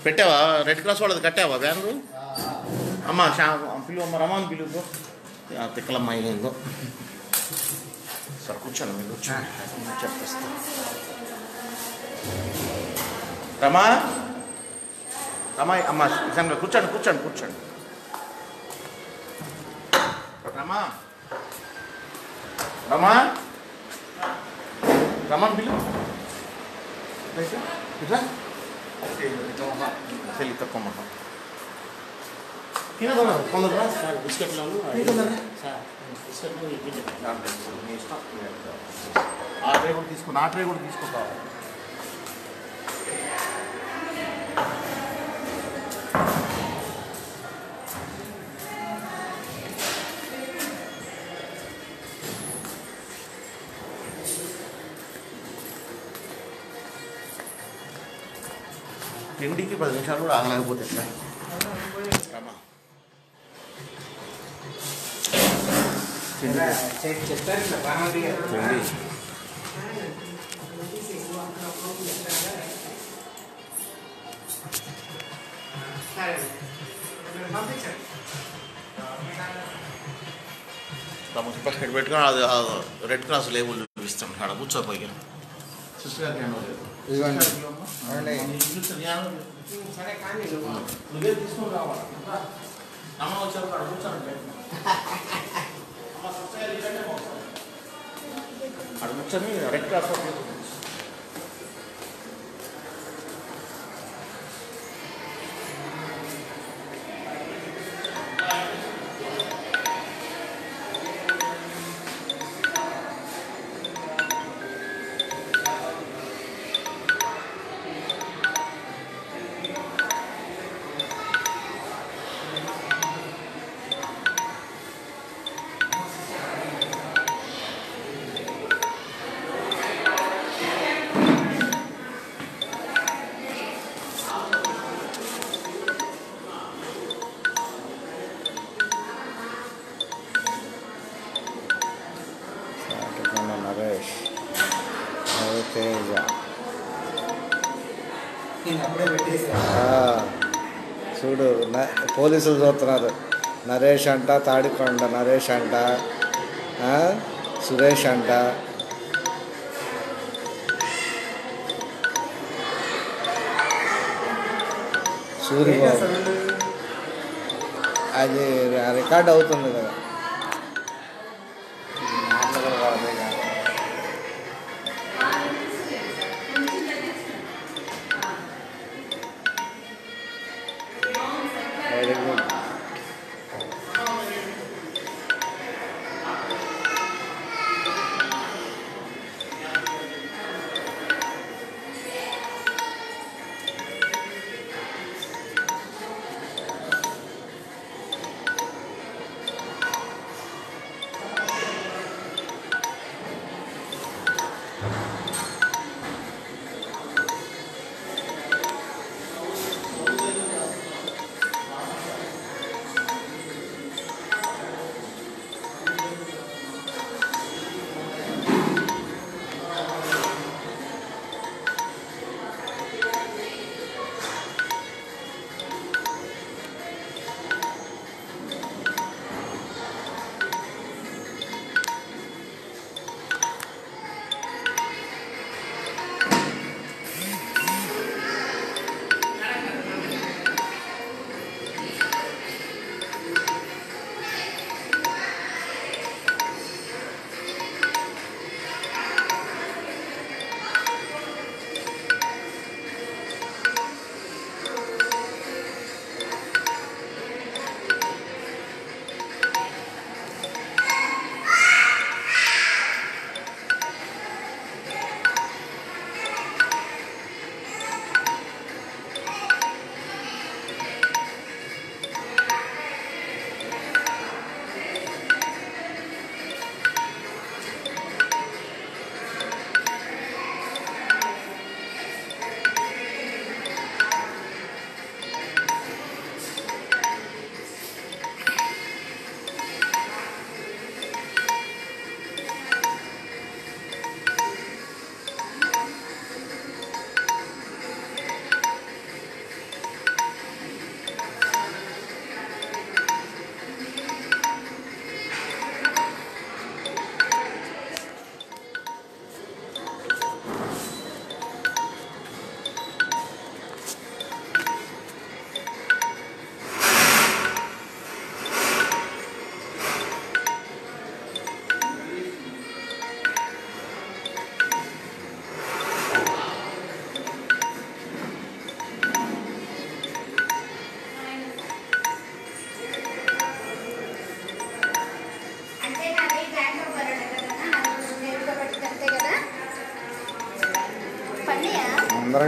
పెట్టావా red cross వాళ్ళది కట్టావా banner అమ్మ షా పిలువు అమ్మ రమాన్ పిలువు ఆ తిక్కలమ్మ ఏందో సరే కూర్చోండి మీరు కూర్చోండి చెప్పేస్తా రమా రమా అమ్మ నిజంగా కూర్చోండి కూర్చోండి కూర్చోండి రమా రమా రమా పిలువు ఇట్లా సెల్ తక్కువ మాట తినదా కొందరు సార్ బిస్కెట్లను తినదా సార్ బిస్కెట్లు ఇడ్లీ మీ ఇష్టం ఆ ట్రే కూడా తీసుకున్నా ఆ ట్రే కూడా తీసుకుంటావా తిండికి పది నిమిషాలు కూడా ఆగలేకపోతే ఎట్లా? రమా. తిండి తిండి తమ పక్కన పెట్టుకొని అది ఆ రెడ్ క్రాస్ లేబుల్ చూపిస్తాం ఆడ కూర్చోపోయి సిస్టర్ గారికి హ్యాండ్ ఓవర్ చేద్దాం. ఇదిగోండి. సిస్టర్ గారికి ఏమండి? నీకు చూస్తే నీ హ్యాండ్ ఓవర్ చేద్దాం. నువ్వే తీసుకొని రావాలి ఇంకా అమ్మ వచ్చారు అక్కడ కూర్చోండి అమ్మ సిస్టర్ గారు ఇక్కడనే కూర్చోండి. అక్కడ కూర్చొని రెడ్ క్రాస్ లో తీసుకుంటాం. సాటికొండ నరేష్ రవితేజ ఆ, చూడు న- పోలీసులు చూస్తున్నారు నరేష్ అంట తాడికొండ నరేష్ అంట ఆ, సురేష్ అంట సూర్యబాబు అది రికార్డ్ అవుతుంది కదా మాటలు కూడా అదే కాదు. వెరీ గుడ్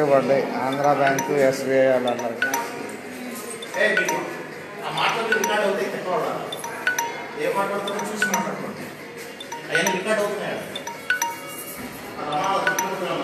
పడ్డాయి ఆంధ్ర బ్యాంకు ఎస్బీఐ వాళ్ళందరికీ ఏ మీకు ఆ మాటలు రికార్డ్ అవుతాయి తిట్టవాడా ఏ మాట్లాడుతున్నా చూసి మాట్లాడుకోండి అవన్నీ రికార్డ్ అవుతున్నాయి అలా తిట్టుకుంటున్నాను.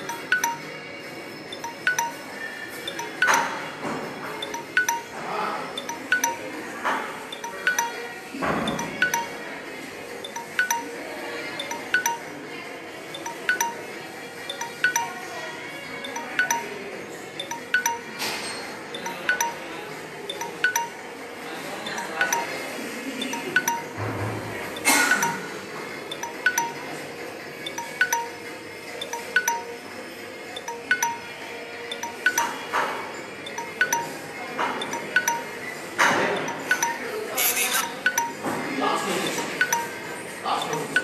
లాస్ట్ నోటీస్ లాస్ట్ నోటీస్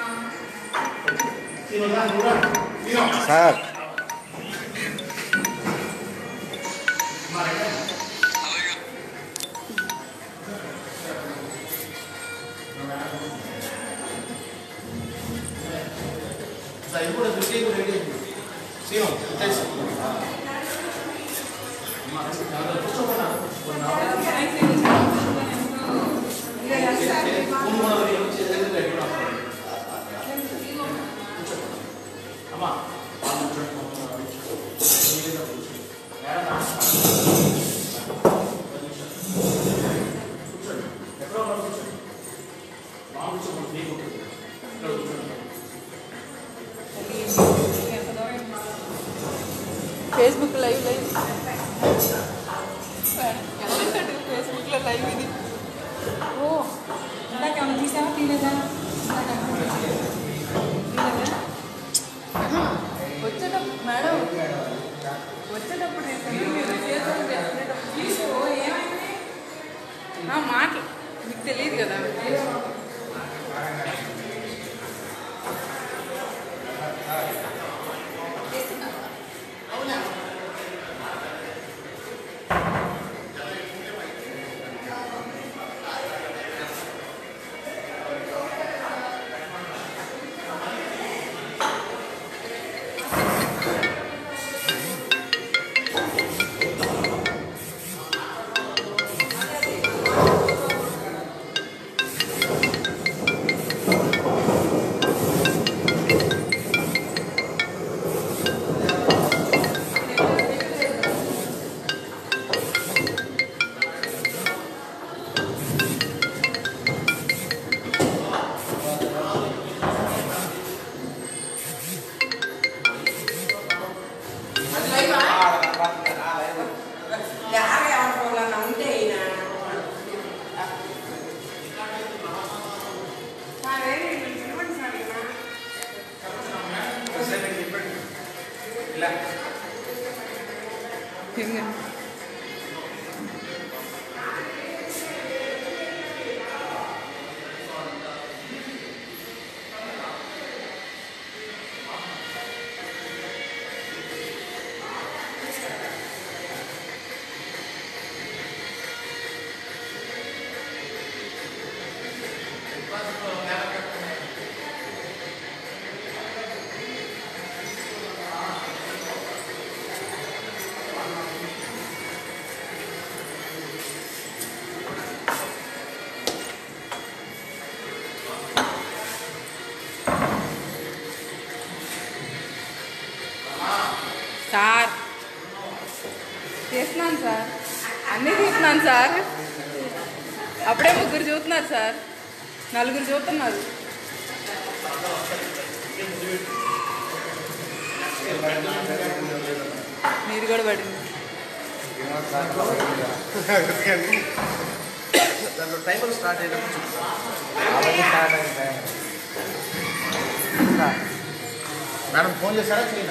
తినోదా నువ్వురా తినో సార్ సార్ ఇది కూడా దృష్టి కూడా రెడీ అయింది సీను తెలుసు కూర్చోకుండా అమ్మా ఫేస్బుక్ లైవ్ లైవ్ ఫేస్బుక్ లో లైవ్ ఇది ఓ ఇందాక ఏమైనా తీసావా తీయలేదా ఇందాక ఏమైనా తీయలేదా? ఆహా. వచ్చేటప్పుడు మేడం వచ్చేటప్పుడు నేను మీరు చేతులు పెట్టేటప్పుడు తీసుకో ఏమైంది ఆ, మాటలు మీకు తెలియదు కదా సార్ చేస్తున్నాను సార్ అన్నీ చూస్తున్నాను సార్ అప్పుడే ముగ్గురు చూస్తున్నారు సార్ నలుగురు చూస్తున్నారు మీది కూడా పడింది దాంట్లో టైమర్ స్టార్ట్ అయ్యేటప్పుడు చూపిస్తాను ఆల్రెడీ స్టార్ట్ అయింది మేడం ఫోన్ చేశారా చేయనా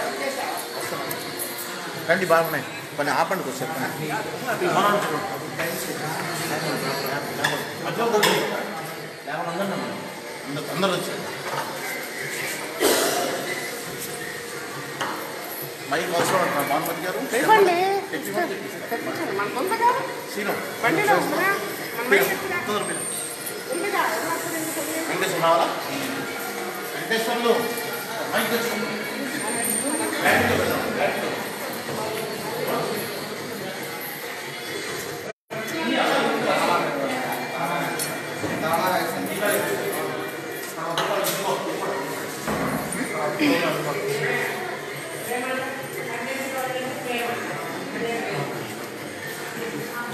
రండి బాగున్నాయి కొన్ని ఆపండి కొంచెం చెప్పండి అందరూ వచ్చారు మైక్ అవసరం అంటున్నారు భానుమతి గారు సీను తొందర పిలు. వెంకటేశ్వర రావాలా వెంకటేశ్వర్లు మైక్ తెచ్చుకోండి బ్యాటరీలో పెడదాం, బ్యాటరీలో.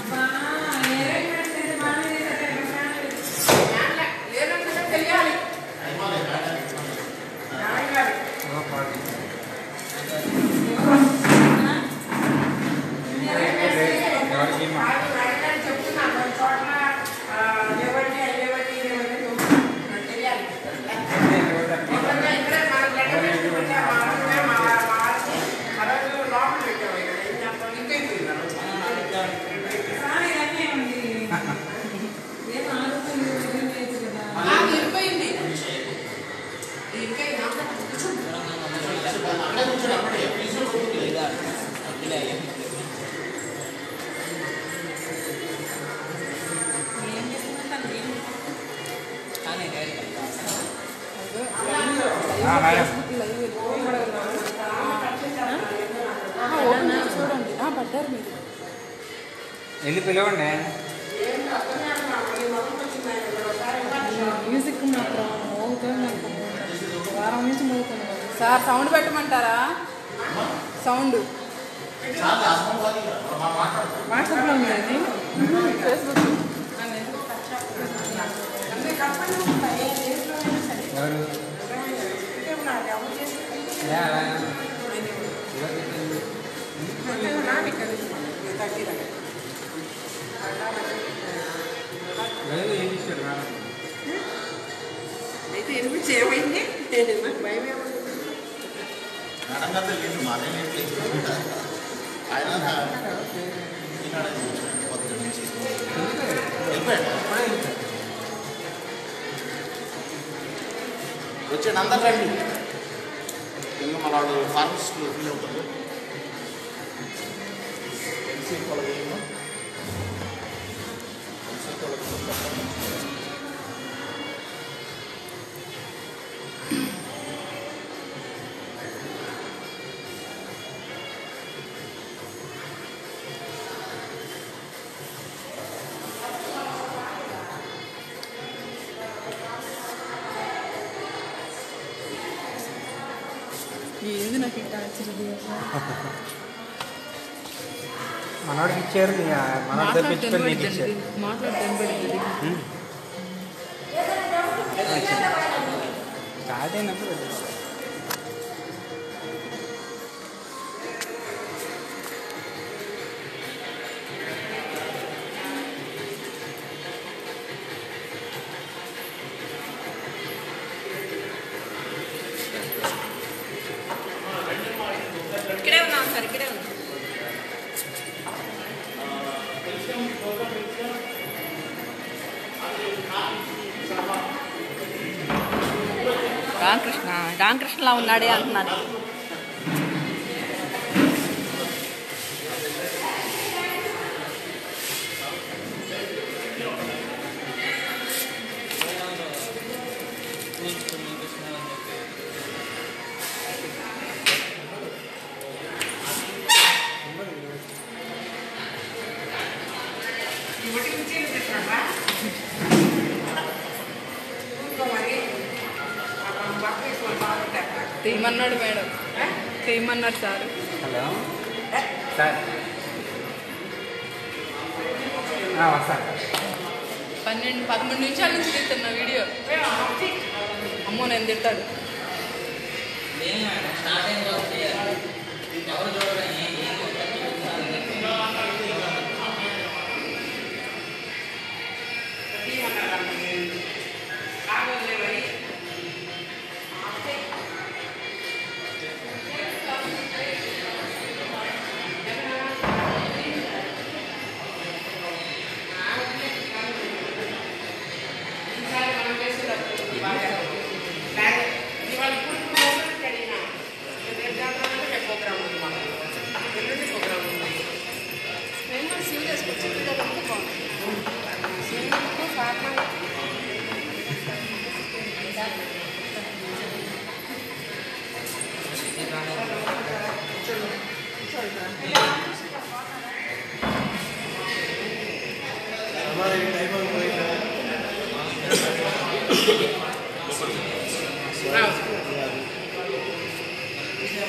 చూడండి ఆ, పడ్డారు మీరు వెళ్ళి పిలవండి మ్యూజిక్ మాత్రం మోగుతుంది వారం నుంచి మోగుతుంది సార్ సౌండ్ పెట్టమంటారా సౌండ్ వాట్సాప్లో ఉంది అది ఫేస్బుక్ ఎవరు యా, యా. లేదు ఏం ఇచ్చాడు మేడం అయితే ఎనిమిది ఏమైంది నాకు భయం ఏమైంది మేడం గారు లేదు మాదే లేదు ఆయన ఈనాడు పొద్దు నుంచి వెళ్ళిపోయాడు వచ్చాడు అందరు రండి ఇంకా మన వాళ్ళు ఫార్మసిస్టులు ఫీల్ అవుతారు ఎన్సీ కాలేజ్ ఏమో ఎన్సీ కాలేజ్ ఏంది నాకు ఇంకా ఆశ్చర్యం మనోడికి ఇచ్చారు ఇక మనోడు తెప్పించుకొని నీకు ఇచ్చారు మాట్లాడుతాను పడింది స్టార్ట్ అయినప్పుడు ఇక్కడే ఉన్నాం సార్ ఇక్కడే ఉన్నాం రామకృష్ణ రామకృష్ణలా ఉన్నాడే అంటున్నాను తీయమన్నాడు మేడం తీయమన్నాడు సార్ హలో సార్ ఆ, వస్తా పన్నెండు పదమూడు నిమిషాల నుంచి తీస్తున్నా వీడియో అమ్మో నేను తిట్టాడు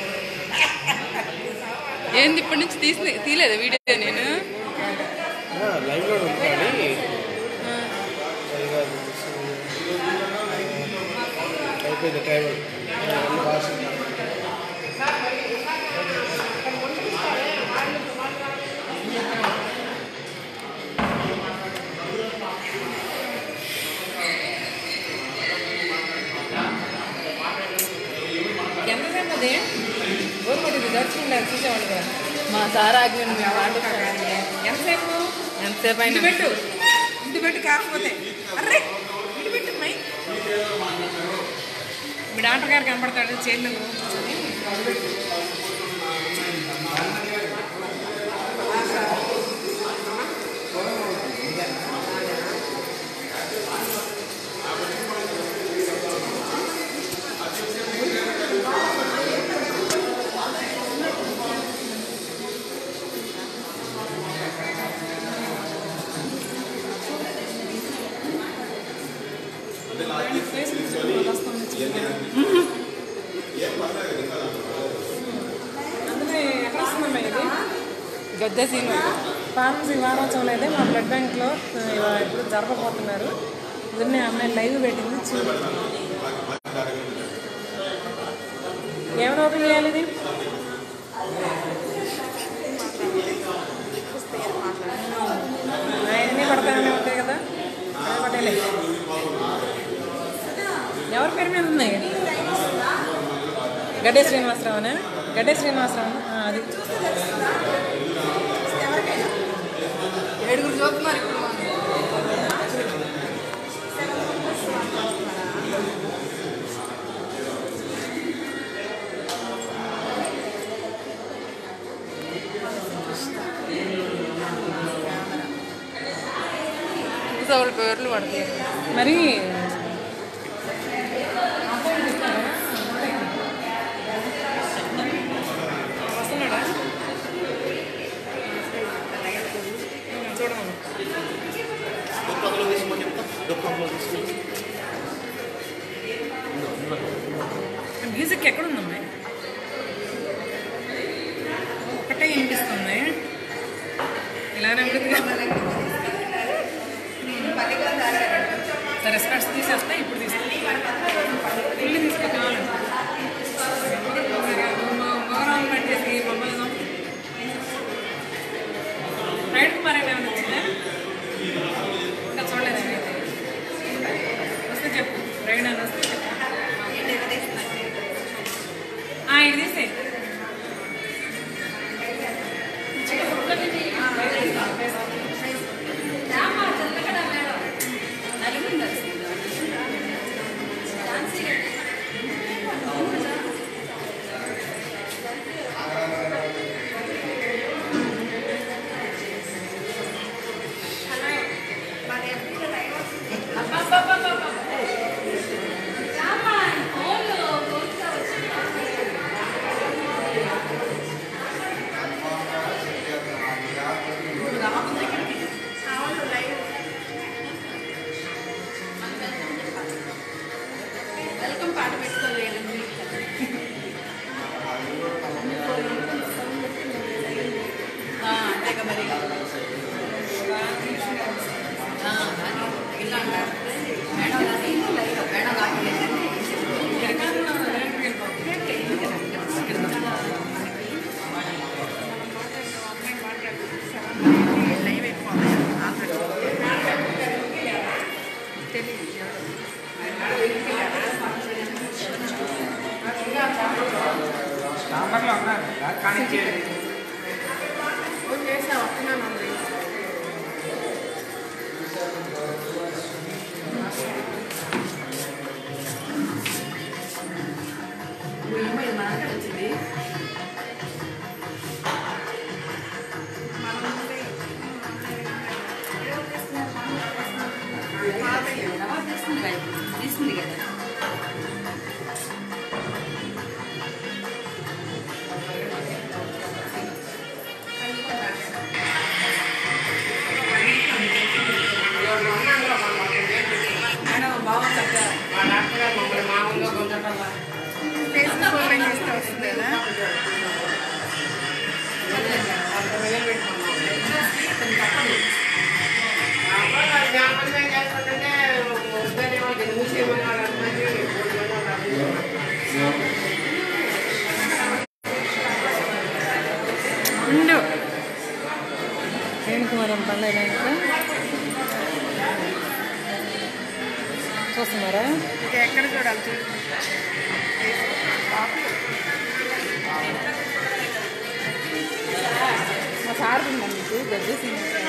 ఏంది ఇప్పటి నుంచి తీసి తీయలేదా వీడియో నేను లైవ్లో ఉంటాడు అయిపోయింది ట్రైబల్ అన్ని భాష ఎంతసేపు అది ఊరు కొట్టింది దర్శనం చూసేవాళ్ళు కదా మా సార్ ఆగ్యం మేము వాడుతాం ఎంతసేపు ఎంతసేపు ఇది అయినా పెట్టు ఇది పెట్టు కాకపోతే అర్రే ఇది పెట్టు మై మీ డాక్టర్ గారు కనపడతాడు చేతిలో కూర్చొని ఇది పెట్టు. అందులో ఎక్కడ వస్తుందమ్మా ఇది గద్దె సీను ఫార్మసీ వారోత్సవం అయితే మా బ్లడ్ బ్యాంక్లో ఆ, ఇప్పుడు జరపబోతున్నారు ఇదన్నీ అమ్మాయి లైవ్ పెట్టింది చూడు ఎవరు ఓపెన్ చేయాలి ఇది అవన్నీ పడతానే ఉంటాయి కదా అదే పట్టేలే ఎవరి పేరు మీద ఉన్నాయి గడ్డే శ్రీనివాసరావునా గడ్డే శ్రీనివాసరావు అది ఏడుగురు చూస్తున్నారు ఇప్పుడు చూసేవాళ్ళ పేర్లు పడతాయి మరి వస్తున్నాడా చూడమను దుఃఖంలో తీసుకోమని చెప్తా దుఃఖంలో తీసుకుని మ్యూజిక్ ఎక్కడ ఉందమ్మా ఒకటే వినిపిస్తుంది ఇలానే ఉంటుంది కదా. సరే స్కర్ట్స్ తీసేస్తా ఇప్పుడు తీస్తా ఇల్లు తీసుకో కావాలి మగరాలు పెట్టేసి మొబైల్ రైట్ కుమార్ ఏమైనా వచ్చిందా ఇంకా చూడలేదు వస్తే చెప్పు రైడ్ అని వస్తే చెప్పు ఆ, ఇది తీసే వెల్కమ్ పాట పెట్టుకోలేదండి అంతేగా మరి ఆ, అది ఇలా అంటారు మేడం అది మేడం నాకు స్టాంబర్లో ఉన్నారు కానీ ఇది మనకి వచ్చింది తీసుకుంది కదా తీసుకుంది కదా మేడం బాగుంది అక్క మా డాక్టర్ గారు మమ్మల్ని మామూలుగా కొంచెం ఫేస్బుక్ ఓపెన్ చేస్తే వస్తుంది కదా కొంచెం తప్పదు కుమార్ పండుగ ఇంకా చూస్తున్నారా ఇంకా ఎక్కడ చూడాలి చూడు మా సార్ ఉందా మీకు గద్దె సినిమా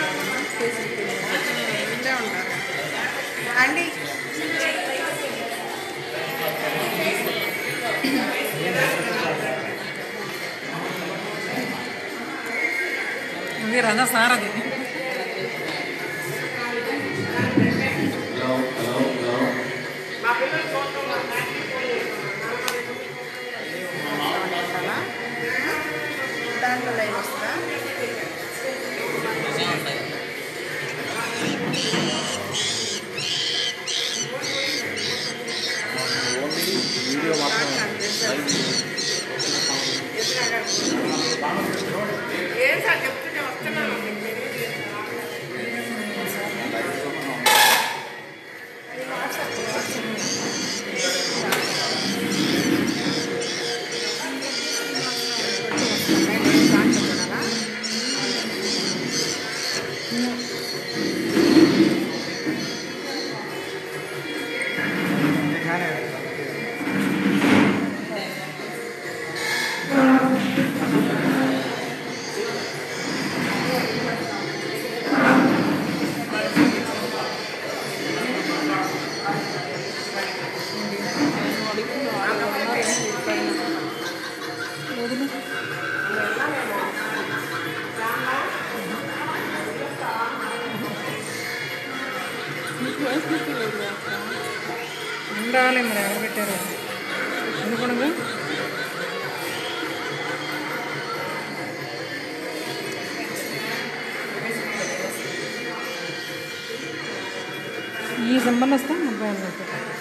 ఇంటే ఉంటారు అండి ఇది రథ సారథి దాంట్లో లైన్ వస్తుందా ఓన్లీ వీడియో మాత్రమే ఏం సార్ చెప్తుంటే వస్తున్నాను ఉండాలి మరి ఎవరు పెట్టారు ఎందుకు ఈ సంబంధం వస్తే అబ్బాయి అన్నట్టు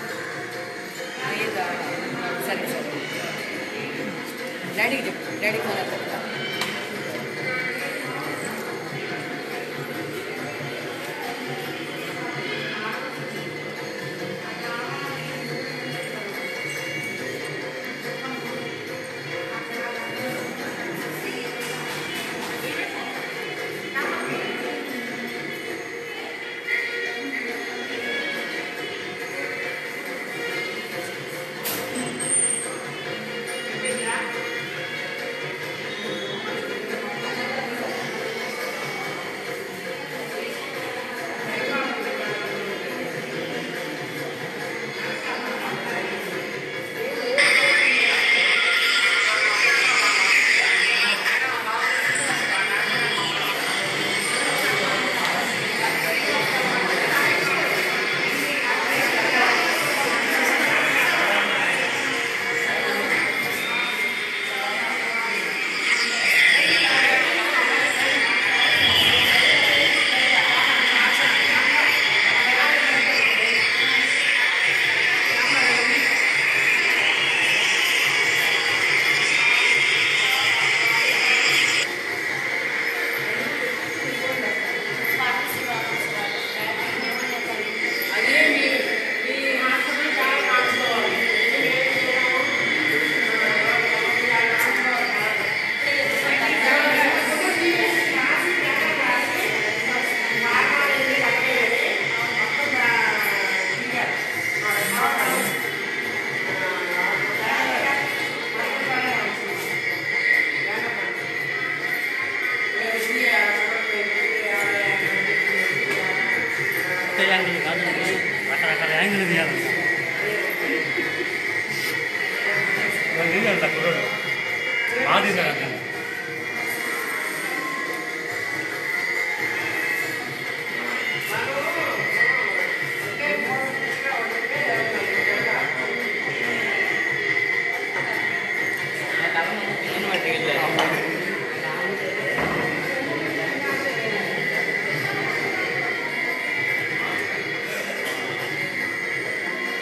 సరే సరే డాడీకి చెప్పు డాడీ ఫోన్ ఎత్తుకుంటా ఒకే యాంగిల్ కాదు రకరకాల యాంగిల్ తీయాలి ఇవాళ తీయాలి కుర్రోడు బాగా తీసాడు ఆ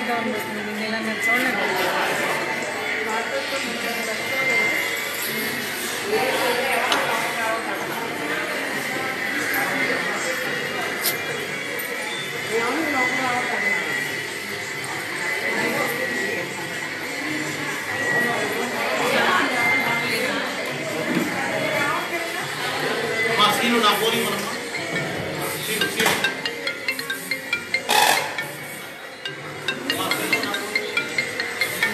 తీద్దాం అనిపిస్తుంది నేను ఇలా నేను చూడలేదు మా సీను నా పోలింగ్ మనమ్మా సీను సీను మా సీను నా పోలింగ్.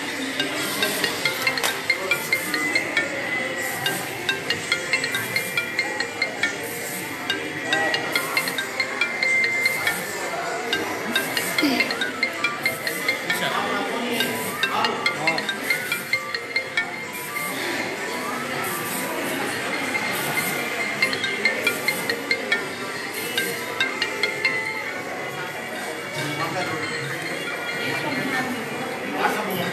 వాట్సాప్ ఉంది.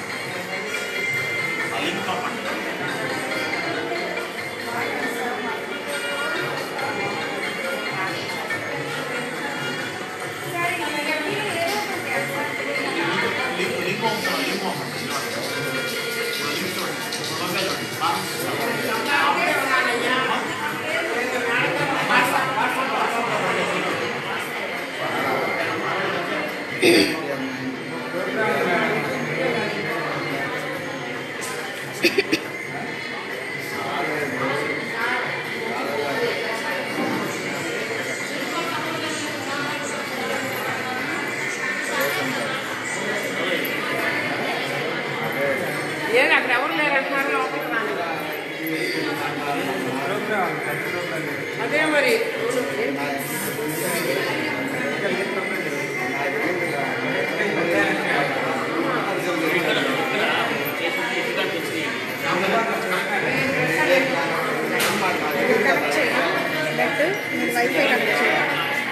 ఆ లింక్ పంపండి లింక్ లింక్ పంపుతాను లింక్ పంపండి లింక్ చూడండి పంపే చూడండి ఏం అక్కడ ఎవరు లేరు అంటున్నారు లోపలికి రాని. అదే మరి కనెక్ట్ చేయరా నెట్ మీరు వైఫై కనెక్ట్ చేయరా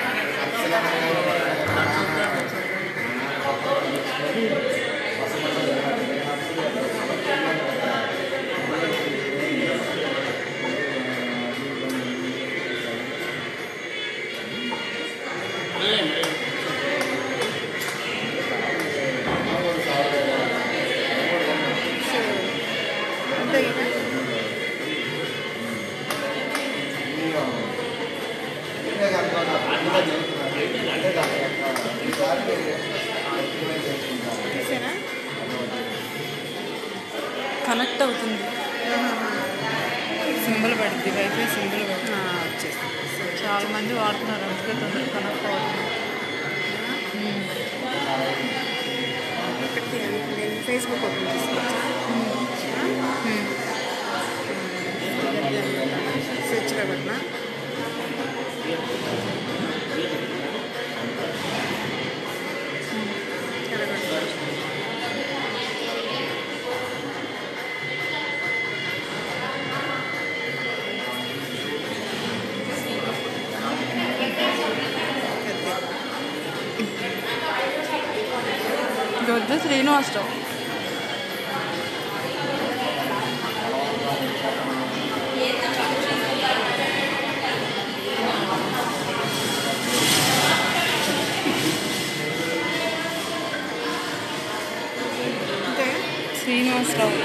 అంతే కదా తీసేనా కనెక్ట్ అవుతుంది సింబల్ పడుతుంది వైఫై సింబల్ పడుతుంది వచ్చేసి చాలా మంది వాడుతున్నారు అందుకే తొందరగా కనెక్ట్ అవుతుంది ఒకటి నేను ఫేస్బుక్ ఓపెన్ చేసుకోవచ్చా సెర్చ్లో పెట్టినా ఇది వద్దు శ్రీనివాసరావు అంతే శ్రీనివాసరావు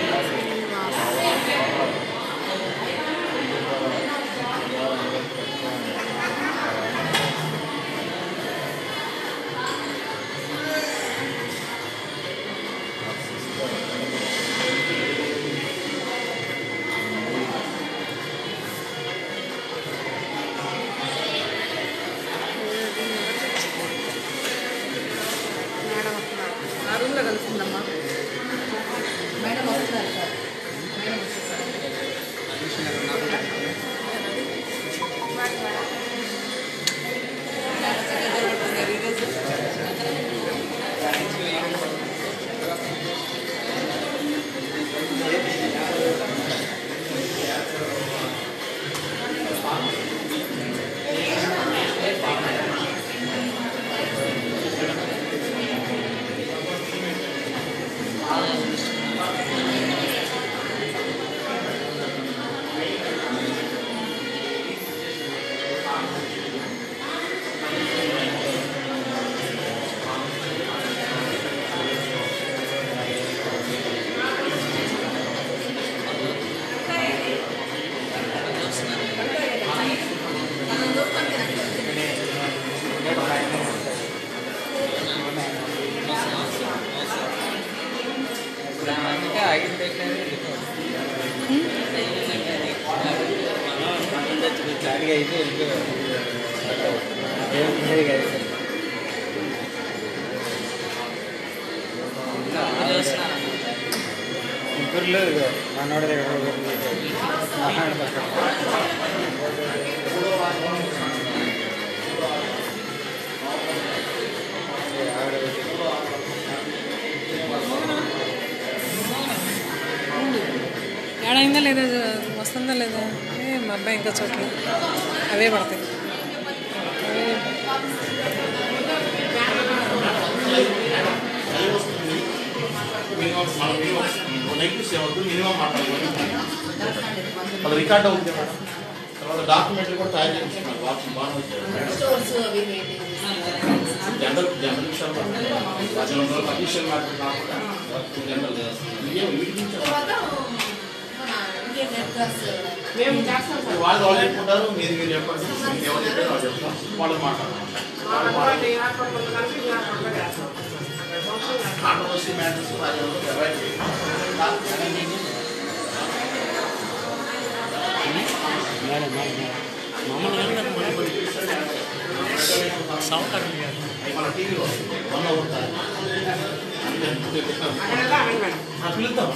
మేడం వస్తున్నారు ఆ రూమ్లో కలుస్తుందమ్మా మేడం వస్తున్నారు సార్ మేడం వస్తున్నారు ఆ ఇమీడియట్గా అయితే వెళ్ళిపోయారు ఇమీడియట్గా అయితే ముగ్గురులో ఇదిగో మనోడి దగ్గర ముగ్గురు మహాడు పక్కన ఆవిడ ఏడైందా లేదా వస్తుందా లేదా ఏ మా అబ్బాయి ఇంకా చోట్ల అవే పడతాయి అవే లైవ్ వస్తుంది మినిమం మన మినిమం నెగిటివ్స్ ఏమవుతుంది మినిమం మాట్లాడాలి అది రికార్డ్ అవుతుంది మేడం తర్వాత డాక్యుమెంటరీ కూడా తయారు చేయించుకున్నారు బాగా బాగా వచ్చారు స్టోర్స్ అవి మెయింటైన్ చేస్తున్నారు జనరల్ జనరల్ విషయాలు జనరల్ అఫీషియల్ మ్యాటర్ కాకుండా జనరల్ ఇవే వీటి నుంచి తర్వాత మన ఇండియన్ రెడ్ క్రాస్ మేము చేస్తాం సార్ వాళ్ళు వాళ్ళు చెప్పుకుంటారు మీరు మీరు చెప్పండి మీకు ఎవరు చెప్పారు వాళ్ళు చెప్తాం వాళ్ళు మాట్లాడాలి కాంట్రవర్సీ మ్యాటర్స్ అది అవాయిడ్ మేడం మేడం మేడం మామూలుగా సౌకర్యం లేదు మన టీవీలో వన్ అవర్ పిలుద్దాం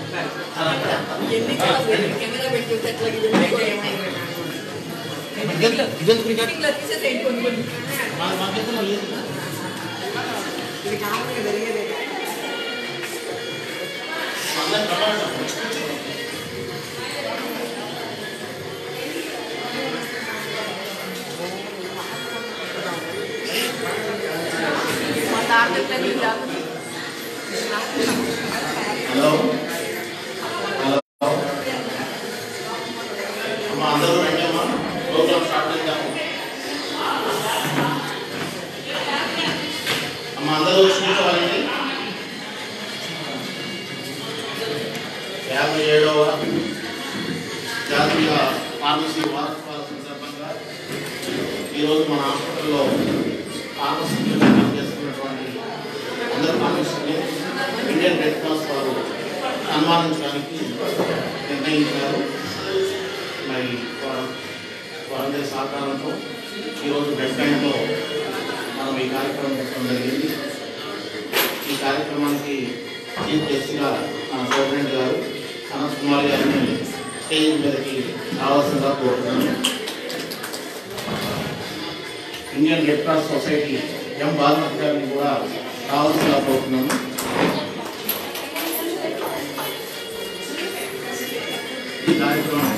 ఎన్ని కెమెరా పెట్టి ఉంటే ఎట్లా ఇది ఏమైంది ఇదెందుకు రికార్డ్ ఇలా తీసేసేయండి కొన్ని కొన్ని మన మా చేతిలో లేదు ఇది కామన్గా జరిగేదే అందరం ప్రమాణం మా టార్గెట్ అనేది హలో హలో అమ్మ అందరూ రండి అమ్మా ప్రోగ్రామ్ స్టార్ట్ చేద్దాము అమ్మ అందరూ కూర్చోవాలండి యాభై ఏడవ జాతీయ ఫార్మసీ వారోత్సవాల సందర్భంగా ఈరోజు మన హాస్పిటల్లో ఫార్మసీ చేస్తున్నటువంటి అందరు ఫార్మసీని ఇండియన్ రెడ్ క్రాస్ వారు సన్మానించడానికి నిర్ణయించారు మరి వారు- వారందరి సహకారంతో ఈరోజు బ్లడ్ బ్యాంక్లో మనం ఈ కార్యక్రమం పెట్టడం జరిగింది ఈ కార్యక్రమానికి చీఫ్ గెస్ట్గా మన ప్రెసిడెంట్ గారు సనత్ కుమార్ గారిని స్టేజ్ మీదకి రావాల్సిందిగా కోరుతున్నాను Indian Red Cross Society M Balamati గారిని కూడా రావాల్సిందిగా కోరుతున్నాను ఈ కార్యక్రమం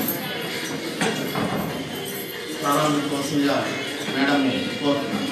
ప్రారంభించవలసిందిగా మేడంని కోరుతున్నాను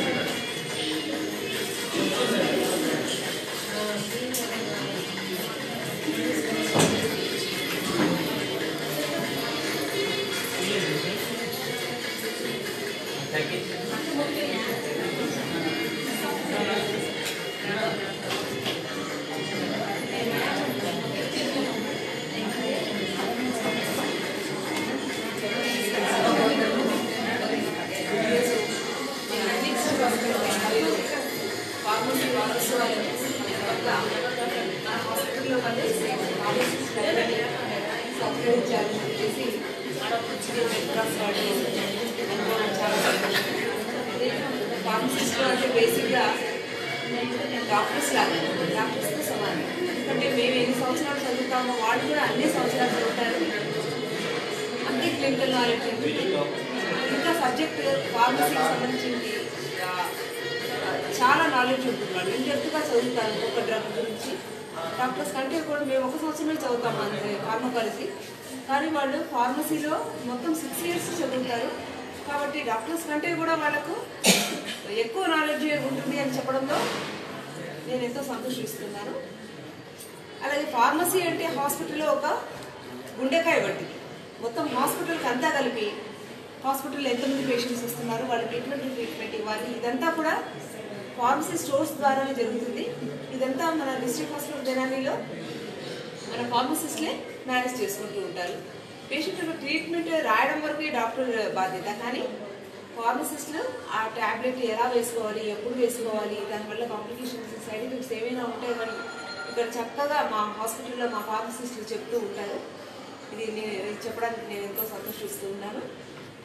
ఫార్మసీ వారోత్సవాలు సందర్భంగా మన హాస్పిటల్లో పనిచేసే ఫార్మసిస్ట్ అందరినీ సత్కరించాలని చెప్పేసి రెడ్ క్రాస్ వాళ్ళు అనుకోవడం చాలా సంతోషం. ఫార్మసిస్టులు అంటే బేసిక్గా డాక్టర్స్ లాగా డాక్టర్స్తో సమానం ఎందుకంటే మేము ఎన్ని సంవత్సరాలు చదువుతామో వాళ్ళు కూడా అన్ని సంవత్సరాలు చదువుతారు అంతే క్లినికల్ నాలెడ్జ్ ఉంటుంది ఇంకా సబ్జెక్ట్ ఫార్మసీకి సంబంధించి ఆ, చాలా నాలెడ్జ్ ఉంటుంది వాళ్ళు ఇంటెప్త్గా చదువుతారు ఒక్కొక్క డ్రగ్ గురించి డాక్టర్స్ కంటే కూడా మేము ఒక సంవత్సరమే చదువుతాం అంతే ఫార్మకాలజీ కానీ వాళ్ళు ఫార్మసీలో మొత్తం సిక్స్ ఇయర్స్ చదువుతారు కాబట్టి డాక్టర్స్ కంటే కూడా వాళ్ళకు ఎక్కువ నాలెడ్జ్ ఉంటుంది అని చెప్పడంలో నేను ఎంతో సంతోషిస్తున్నాను అలాగే ఫార్మసీ అంటే హాస్పిటల్లో ఒక గుండెకాయ వంటిది మొత్తం హాస్పిటల్కి అంతా కలిపి హాస్పిటల్లో ఎంతమంది పేషెంట్స్ వస్తున్నారు వాళ్ళకి ఎటువంటి ట్రీట్మెంట్ ఇవ్వాలి ఇదంతా కూడా ఫార్మసీ స్టోర్స్ ద్వారానే జరుగుతుంది ఇదంతా మన డిస్ట్రిక్ట్ హాస్పిటల్ తెనాలిలో మన ఫార్మసిస్ట్లే మేనేజ్ చేసుకుంటూ ఉంటారు పేషెంట్ ట్రీట్మెంట్ రాయడం వరకు డాక్టర్ బాధ్యత కానీ ఫార్మసిస్టులు ఆ ట్యాబ్లెట్ ఎలా వేసుకోవాలి ఎప్పుడు వేసుకోవాలి దానివల్ల కాంప్లికేషన్స్ సైడ్ ఎఫెక్ట్స్ ఏమైనా ఉంటాయని ఇక్కడ చక్కగా మా హాస్పిటల్లో మా ఫార్మసిస్టులు చెప్తూ ఉంటారు ఇది నేను ఇది చెప్పడానికి నేను ఎంతో సంతోషిస్తూ ఉన్నాను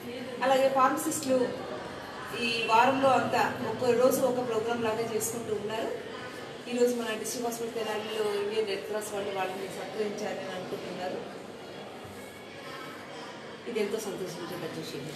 అలాగే ఫార్మసిస్టులు ఈ వారంలో అంతా ఒక్క రోజు ఒక ప్రోగ్రామ్ లాగా చేసుకుంటూ ఉన్నారు ఈరోజు మన డిస్ట్రిక్ట్ హాస్పిటల్ తెనాలిలో ఇండియన్ రెడ్ క్రాస్ వాళ్ళు వాళ్ళని సత్కరించారని అనుకుంటున్నారు ఇది ఎంతో సంతోషించదగ్గ విషయం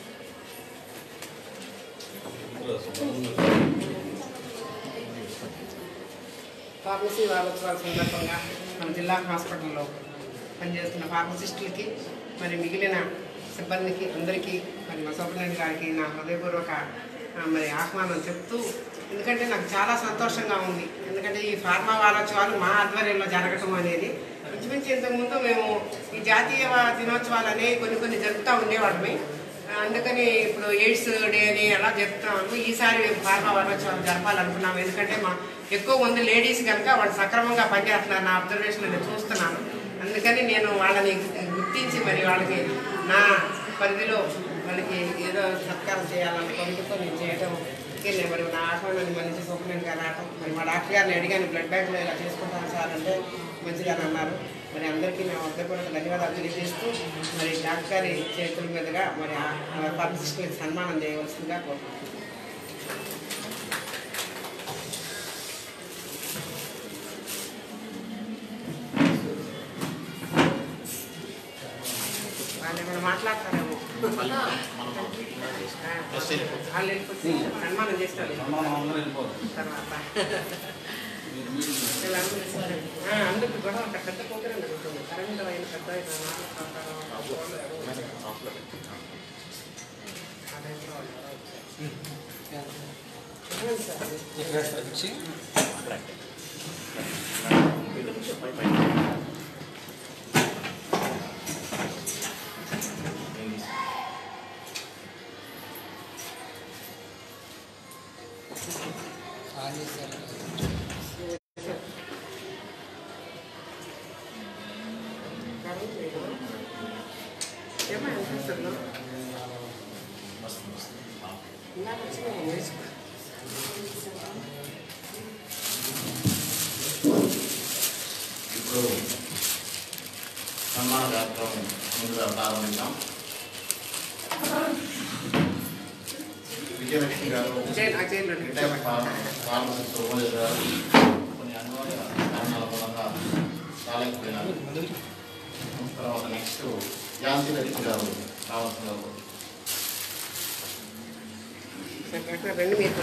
ఫార్మసీ వారోత్సవాల సందర్భంగా మన జిల్లా హాస్పిటల్లో పనిచేస్తున్న ఫార్మసిస్టులకి మరి మిగిలిన సిబ్బందికి అందరికీ మరి మా సూపరింటెండెంట్ గారికి నా హృదయపూర్వక ఆ, మరి ఆహ్వానం చెప్తూ ఎందుకంటే నాకు చాలా సంతోషంగా ఉంది ఎందుకంటే ఈ ఫార్మా వారోత్సవాలు మా ఆధ్వర్యంలో జరగటం అనేది ఇంచుమించు ఇంతకుముందు మేము ఈ జాతీయ దినోత్సవాలు అనేవి కొన్ని కొన్ని జరుపుతూ ఉండేవాళ్ళమి అందుకని ఇప్పుడు ఎయిడ్స్ డే అని అలా చెప్తున్నాము ఈసారి ఫార్మా వారోత్సవాలు జరపాలనుకున్నాము ఎందుకంటే మా ఎక్కువ మంది లేడీస్ కనుక వాళ్ళు సక్రమంగా పనిచేస్తున్నారు నా అబ్జర్వేషన్ నేను చూస్తున్నాను అందుకని నేను వాళ్ళని గుర్తించి మరి వాళ్ళకి నా పరిధిలో వాళ్ళకి ఏదో సత్కారం చేయాలన్న కోరికతో నేను చేయడం నేను మరి నా ఆహ్వానాన్ని మనిషి సూపరింటెండెంట్ గారు రావటం మరి మా డాక్టర్ గారిని అడిగాను బ్లడ్ బ్యాంక్లో ఇలా చేసుకుంటాను సార్ అంటే మంచిగా అన్నారు మరి అందరికీ నా హృదయపూర్వక ధన్యవాదాలు తెలియజేస్తూ మరి డాక్టర్ గారి చేతుల మీదుగా మరి ఆ ఫార్మసిస్టులకు సన్మానం చేయవలసిందిగా కోరుకుంటున్నాను వాళ్ళు ఏమైనా మాట్లాడతారేమో మళ్ళీ మనం ప్లస్ వెళ్ళిపోతుంది వాళ్ళు వెళ్ళిపోతే సన్మానం చేస్తారు మనం అందరం వెళ్ళిపోతుంది తర్వాత వీళ్ళందరూ ఇస్తారు. ఆ, అందుకు కూడా ఒక పెద్ద ప్రోగ్రాం జరుగుతుంది కరెంట్ అయిన పెద్ద అయిన నాలుగు ప్రకారం ఆ టైంలో వాళ్ళు రావచ్చు. అవును సార్. వచ్చి ఆన్ చేశారు కరెంట్ లేదు. ఏమో అనిపిస్తుందో ఇందాక వచ్చిన వేసుకో. ఇప్పుడు సన్మాన కార్యక్రమం ముందుగా ప్రారంభించాం విజయలక్ష్మి గారు జైలు ఆ జైల్లో రిటైర్ ఫార్మసిస్ట్ ఉపదేశ గారు కొన్ని అనివార్య కారణాల మూలంగా రాలేకపోయినారు తర్వాత నెక్స్ట్ ఝాన్సీ లక్ష్మి గారు రావాల్సిన అక్కడ రెండు మీరు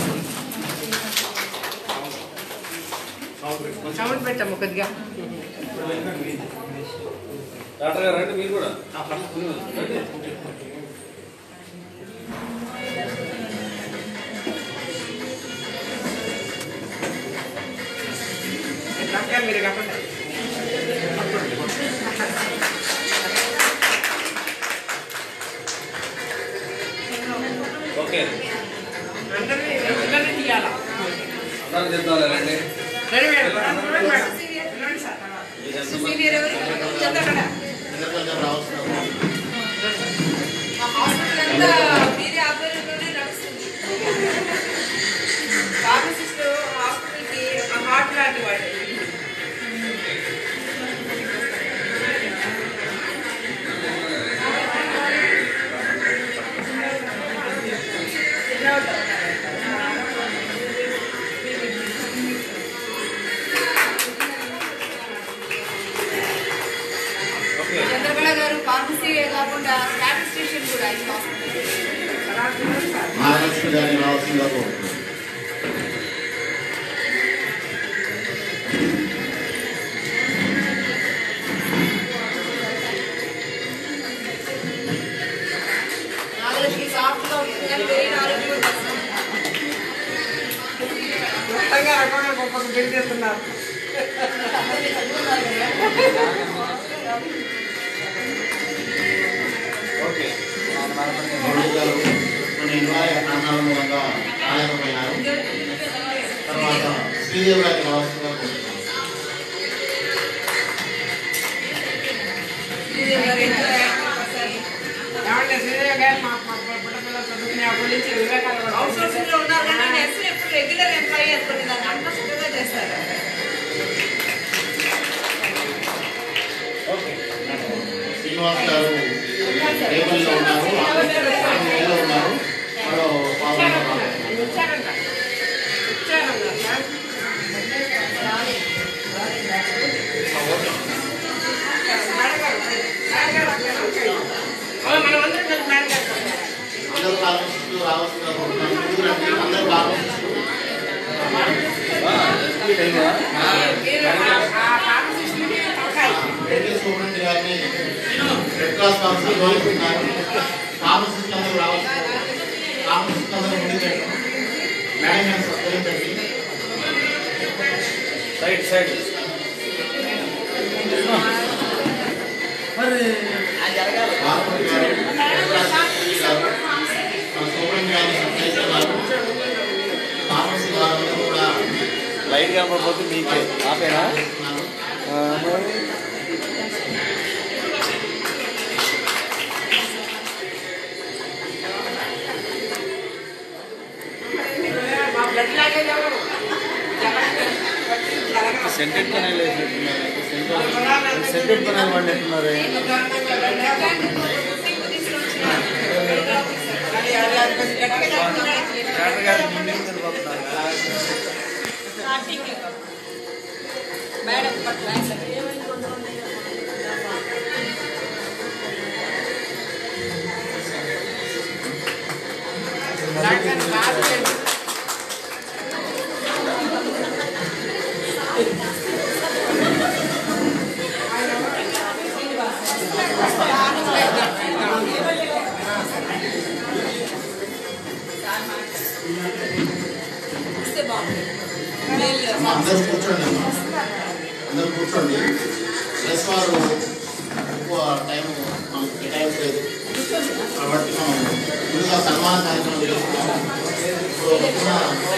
సౌండ్ పెట్టాము కొద్దిగా డాక్టర్ గారు రండి మీరు కూడా డాక్టర్ మీరు కాకుండా ఓకే అందరినీ అందరినీ తీయాలా అందరం చెప్తాం రండి రెడీ మేడం అందరూ రండి మేడం రండి సార్ తర్వాత. సీనియర్ ఎవరు చదవకుండా చిన్నపిల్లలు రావాల్సిన మా హాస్పిటల్ అంతా మీరే ఆధ్వర్యంలోనే నడుస్తుంది ఫార్మసిస్ట్ హాస్పిటల్కి హార్ట్ లాంటి వాళ్ళు ఓకే చంద్రకళ గారు ఫార్మసీ కాకుండా స్టాటిస్టిషియన్ కూడా ఈ హాస్పిటల్ మహాలక్ష్మి గారిని రావాల్సిందిగా కోరుతున్నాను నాగలక్ష్మి సాఫ్ట్గా ఉంటుంది కానీ వెరీ ఆరోగ్యం మొత్తంగా రకంగా గొప్ప బిల్ చేస్తున్నారు ఓకే గౌరవ్ గారు కొన్ని అనివార్య కారణాల మూలంగా రాలేకపోయినారు తర్వాత శ్రీదేవి గారిని రావాల్సిందిగా కోరుతున్నాను ఏమంటే శ్రీదేవి గారు మా మా బుడ్డ పిల్లలు చదువుకునే అప్పటి నుంచి వివేకానంద అవుట్ సోర్సింగ్ లో ఉన్నారు కానీ నెక్స్ట్ ఎప్పుడు రెగ్యులర్ ఎంప్లాయీ అనుకోండి దాన్ని అంతా చక్కగా చేస్తారు శ్రీనివాస్ గారు రేపల్లిలో ఉన్నారు ఆంధ్రలో ఉన్నారు మరో పావుగంట రాలేదు. వచ్చారంట వచ్చారంట సార్ మనం అందరం కలిసి మేడం గారు అందరూ కాలమిస్టులు రావాల్సిందిగా కోరుతున్నాను ముందుకు రండి అందరూ కాలమిస్టులు మెడికల్ స్టూడెంట్ గారిని రెడ్ క్రాస్ కౌన్సిల్ కోరుతున్నారు ఫార్మసిస్ట్ అందరూ రావాల్సింది ఫార్మసిస్ట్ అందరూ ముందుకు రండి మేడం గారిని సత్కరించండి సైడ్ సైడ్ మార్పులు గారు రెడ్ క్రాస్ కౌన్సిల్ గారు మన స్టూడెంట్ గారిని సత్కరిస్తున్నారు ఫార్మసీ వారందరూ కూడా లైట్ కనపడిపోతే మీకే ఆపేనా చేస్తున్నారు మా బ్లడ్ లాగేజ్ ఎవరు సెంటెడ్ పని సెంటెడ్ పని వాడినట్టున్నారు డాక్టర్ గారు ముందు వెళ్ళిపోతున్నారు డాక్టర్ బాగా అమ్మ, అందరూ కూర్చోండి అమ్మ. అందరూ కూర్చోండి ప్రెస్ వారు ఎక్కువ టైం మనకు కేటాయించలేదు కాబట్టి మనం ముందుగా సన్మాన కార్యక్రమం చేసుకున్నాం ఇప్పుడు వచ్చిన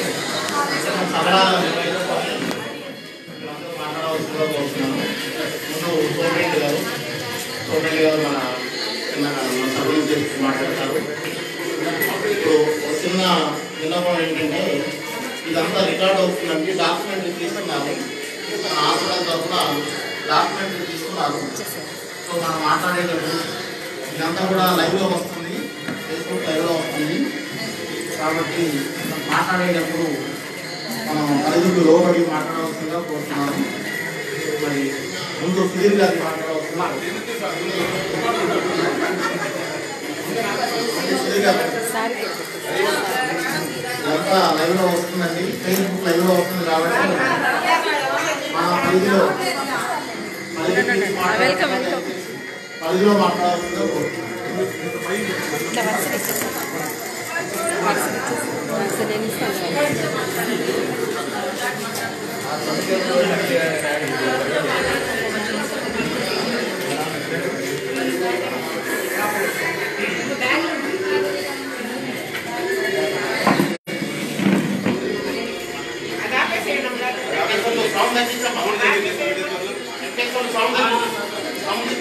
సభలను నిర్వహించుకొని మీరందరూ మాట్లాడవలసిందిగా కోరుతున్నాను ముందు సోమరెడ్డి గారు సోమరెడ్డి గారు మన చిన్న మన సభ గురించి మాట్లాడతారు ఇప్పుడు ఒక చిన్న విన్నపం ఏంటంటే ఇదంతా రికార్డ్ అవుతుందండి డాక్యుమెంటరీ తీసుకున్నారు మన హాస్పిటల్ తరఫున డాక్యుమెంటరీ తీసుకున్నారు సో మనం మాట్లాడేటప్పుడు ఇదంతా కూడా లైవ్లో వస్తుంది ఫేస్బుక్ లైవ్లో వస్తుంది కాబట్టి మనం మాట్లాడేటప్పుడు మనం ఐదుగురు లోబడి మాట్లాడవలసిందిగా కోరుతున్నాను మరి ముందు సుధీర్ గారిని మాట్లాడవలసిందిగా సుధీర్ గారు ఇదంతా లైవ్ లో వస్తుందండి ఫేస్బుక్ లైవ్ లో వస్తుంది కాబట్టి మన పరిధిలో పరిధికి మాట్లాడాలి. పరిధిలో మాట్లాడాల్సిందిగా కోరుతున్నాను. అది ఆపేసేయండి అమ్మ. సౌండ్ తగ్గించమ్మా. ఎక్కేసుకోండి, సౌండ్ తగ్గించండి. సౌండ్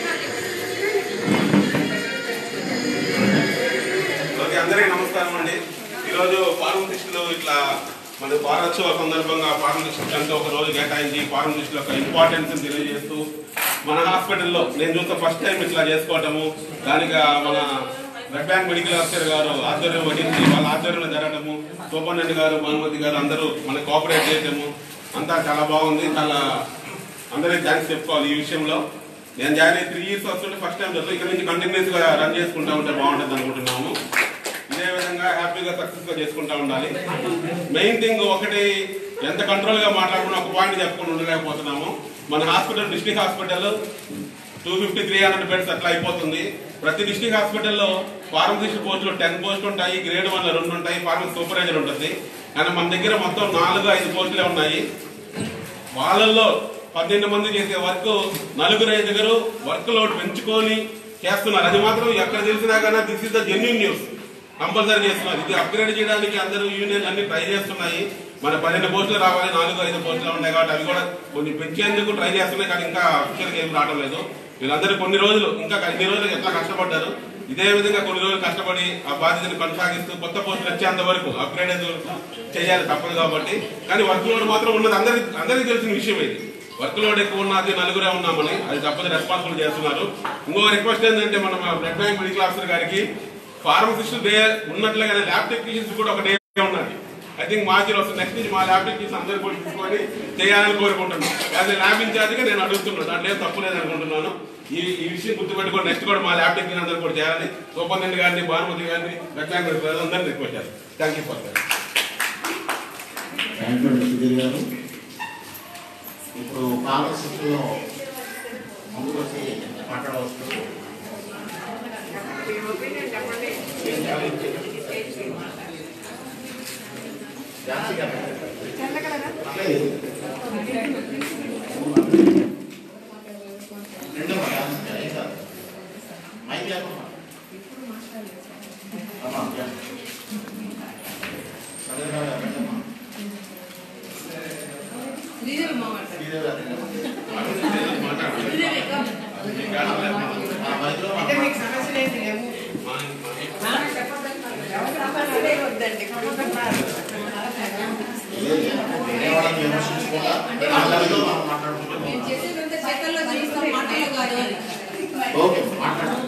ఓకే అందరికీ నమస్కారం అండి ఈరోజు ఫార్మసిస్టులు ఇట్లా మన వారోత్సవ సందర్భంగా ఫార్మసిస్ట్ అంతా ఒక రోజు కేటాయించి ఫార్మసిస్టుల యొక్క ఇంపార్టెన్స్ తెలియజేస్తూ మన హాస్పిటల్లో నేను చూస్తే ఫస్ట్ టైం ఇట్లా చేసుకోవటము దానికి మన బ్లడ్ బ్యాంక్ మెడికల్ ఆఫీసర్ గారు ఆధ్వర్యం వహించి వాళ్ళ ఆధ్వర్యంలో జరగటము సూపరింటెండెంట్ గారు భానుమతి గారు అందరూ మనకు కోఆపరేట్ చేయటము అంతా చాలా బాగుంది చాలా అందరికీ థ్యాంక్స్ చెప్పుకోవాలి ఈ విషయంలో నేను జాయిన్ అయ్యి త్రీ ఇయర్స్ వస్తుంటే ఫస్ట్ టైం జరుగుతుంది ఇక్కడ నుంచి కంటిన్యూస్ గా రన్ చేసుకుంటా ఉంటే బాగుంటుంది అనుకుంటున్నాము ఇదే విధంగా హ్యాపీగా సక్సెస్ గా చేసుకుంటా ఉండాలి మెయిన్ థింగ్ ఒకటి ఎంత కంట్రోల్ గా మాట్లాడుకున్న ఒక పాయింట్ చెప్పుకొని ఉండలేకపోతున్నాము మన hospital district hospital two fifty three hundred beds అట్లా అయిపోతుంది ప్రతి డిస్ట్రిక్ట్ హాస్పిటల్లో ఫార్మసిస్ట్ పోస్టులు టెన్ పోస్టులు ఉంటాయి గ్రేడ్ వన్ రెండు ఉంటాయి ఫార్మసీ సూపర్వైజర్ ఉంటుంది కానీ మన దగ్గర మొత్తం నాలుగు ఐదు పోస్టులే ఉన్నాయి వాళ్ళల్లో పన్నెండు మంది చేసే వర్క్ నలుగురు ఐదుగురు వర్క్ లోడ్ పెంచుకొని చేస్తున్నారు అది మాత్రం ఎక్కడ తెలిసినా కానీ this is the genuine news compulsory చేస్తున్నారు ఇది అప్గ్రేడ్ చేయడానికి అందరూ యూనియన్ అన్ని ట్రై చేస్తున్నాయి మన పన్నెండు పోస్టులు రావాలి నాలుగు ఐదు పోస్టులు ఉన్నాయి కాబట్టి అవి కూడా కొన్ని పెంచేందుకు ట్రై చేస్తున్నాయి కానీ ఇంకా అఫీషియల్గా ఏం రావడం లేదు వీళ్ళందరూ కొన్ని రోజులు ఇంకా ఇన్ని రోజులు ఎట్లా కష్టపడ్డారు ఇదే విధంగా కొన్ని రోజులు కష్టపడి ఆ బాధ్యతను కొనసాగిస్తూ కొత్త పోస్టులు వచ్చేంత వరకు అప్గ్రేడ్ చేయాలి తప్పదు కాబట్టి కానీ వర్క్ లోడ్ మాత్రం ఉన్నది అందరికి అందరికీ తెలిసిన విషయం ఇది వర్క్ లోడ్ ఎక్కువ ఉన్నది నలుగురే ఉన్నామని అది తప్పదు రెస్పాన్సిబుల్ చేస్తున్నారు ఇంకో రిక్వెస్ట్ ఏంటంటే మనం బ్లడ్ బ్యాంక్ మెడికల్ ఆఫీసర్ గారికి ఫార్మసిస్ట్ డే ఉన్నట్లుగానే ల్యాబ్ టెక్నీషియన్స్ కూడా ఒక డే ఉన్నది ఐ థింక్ మార్చిలో వస్తుంది నెక్స్ట్ నుంచి మా ల్యాబ్ టెక్నీషియన్స్ అందరూ కూడా తీసుకొని చేయాలని కోరుకుంటున్నాను యాజ్ ల్యాబ్ ఇన్ఛార్జ్గా నేను అడుగుతున్నాను దాంట్లో ఏం తప్పు లేదనుకుంటున్నాను ఈ ఈ విషయం గుర్తుపెట్టుకొని నెక్స్ట్ కూడా మా ల్యాబ్ టెక్నీషియన్ అందరూ కూడా చేయాలని సూపరింటెండెంట్ గారిని భానుమతి గారిని బ్లడ్ బ్యాంక్ మెడికల్ అందరినీ రిక్వెస్ట్ చేస్తాను thank you for that thank you Sudheer గారు ఇప్పుడు పాలసీలో ముందుకు వచ్చి మాట్లాడవచ్చు మీ ఒపీనియన్ చెప్పండి రెండో మైక్ లేకుండా అమ్మా చదివినా రెండమ్మా అంటే మీకు సమస్యలు ఏంటి లేవు వద్దండి వాళ్ళని విమర్శించకుండా అందరితో మనం మాట్లాడుకుంటాం చేసేదంతా చేతల్లో చూస్తాం మాటల్లో కాదు ఓకే మాట్లాడండి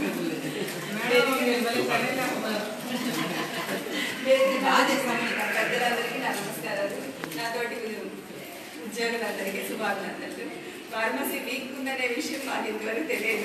బాగా చేస్తాం ఇక్కడ పెద్దలందరికీ నా నమస్కారాలు నాతోటి ఉద్యోగులందరికీ శుభాభినందనలు ఫార్మసీ వీక్ ఉందనే విషయం మాకు ఇంతవరకు తెలియదు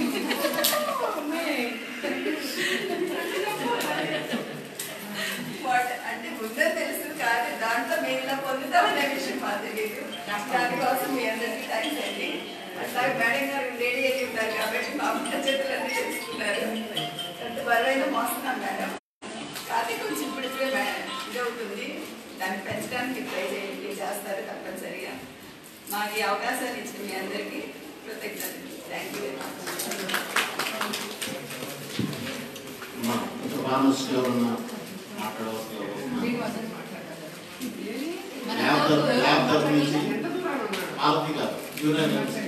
వాట్ అంటే ఉందని తెలుసు కానీ దాంట్లో మేము ఇలా పొందుతామనే విషయం మాకు తెలియదు దానికోసం మీ అందరికీ థ్యాంక్స్ అండి అట్లాగే మేడం గారు రెడీ అయ్యి ఉంటారు కాబట్టి మా బాధ్యతలన్నీ తెలుసుకున్నారు అంత బరువైన మోస్తున్నాం మేడం కానీ కొంచెం ఇప్పుడు ఇప్పుడే మేడం ఇది అవుతుంది దాన్ని పెంచడానికి ట్రై చేయండి చేస్తారు తప్పనిసరిగా మాకు ఈ అవకాశాన్ని ఇచ్చిన మీ అందరికీ కృతజ్ఞతలు థ్యాంక్ యూ వెరీ అమ్మా ఇంకా ఫార్మసిస్ట్ ఎవరన్నా మాట్లాడవచ్చు ల్యాబ్ తరపు ల్యాబ్ తరపు నుంచి ఆలతి కాదు యూనియన్ నుంచి.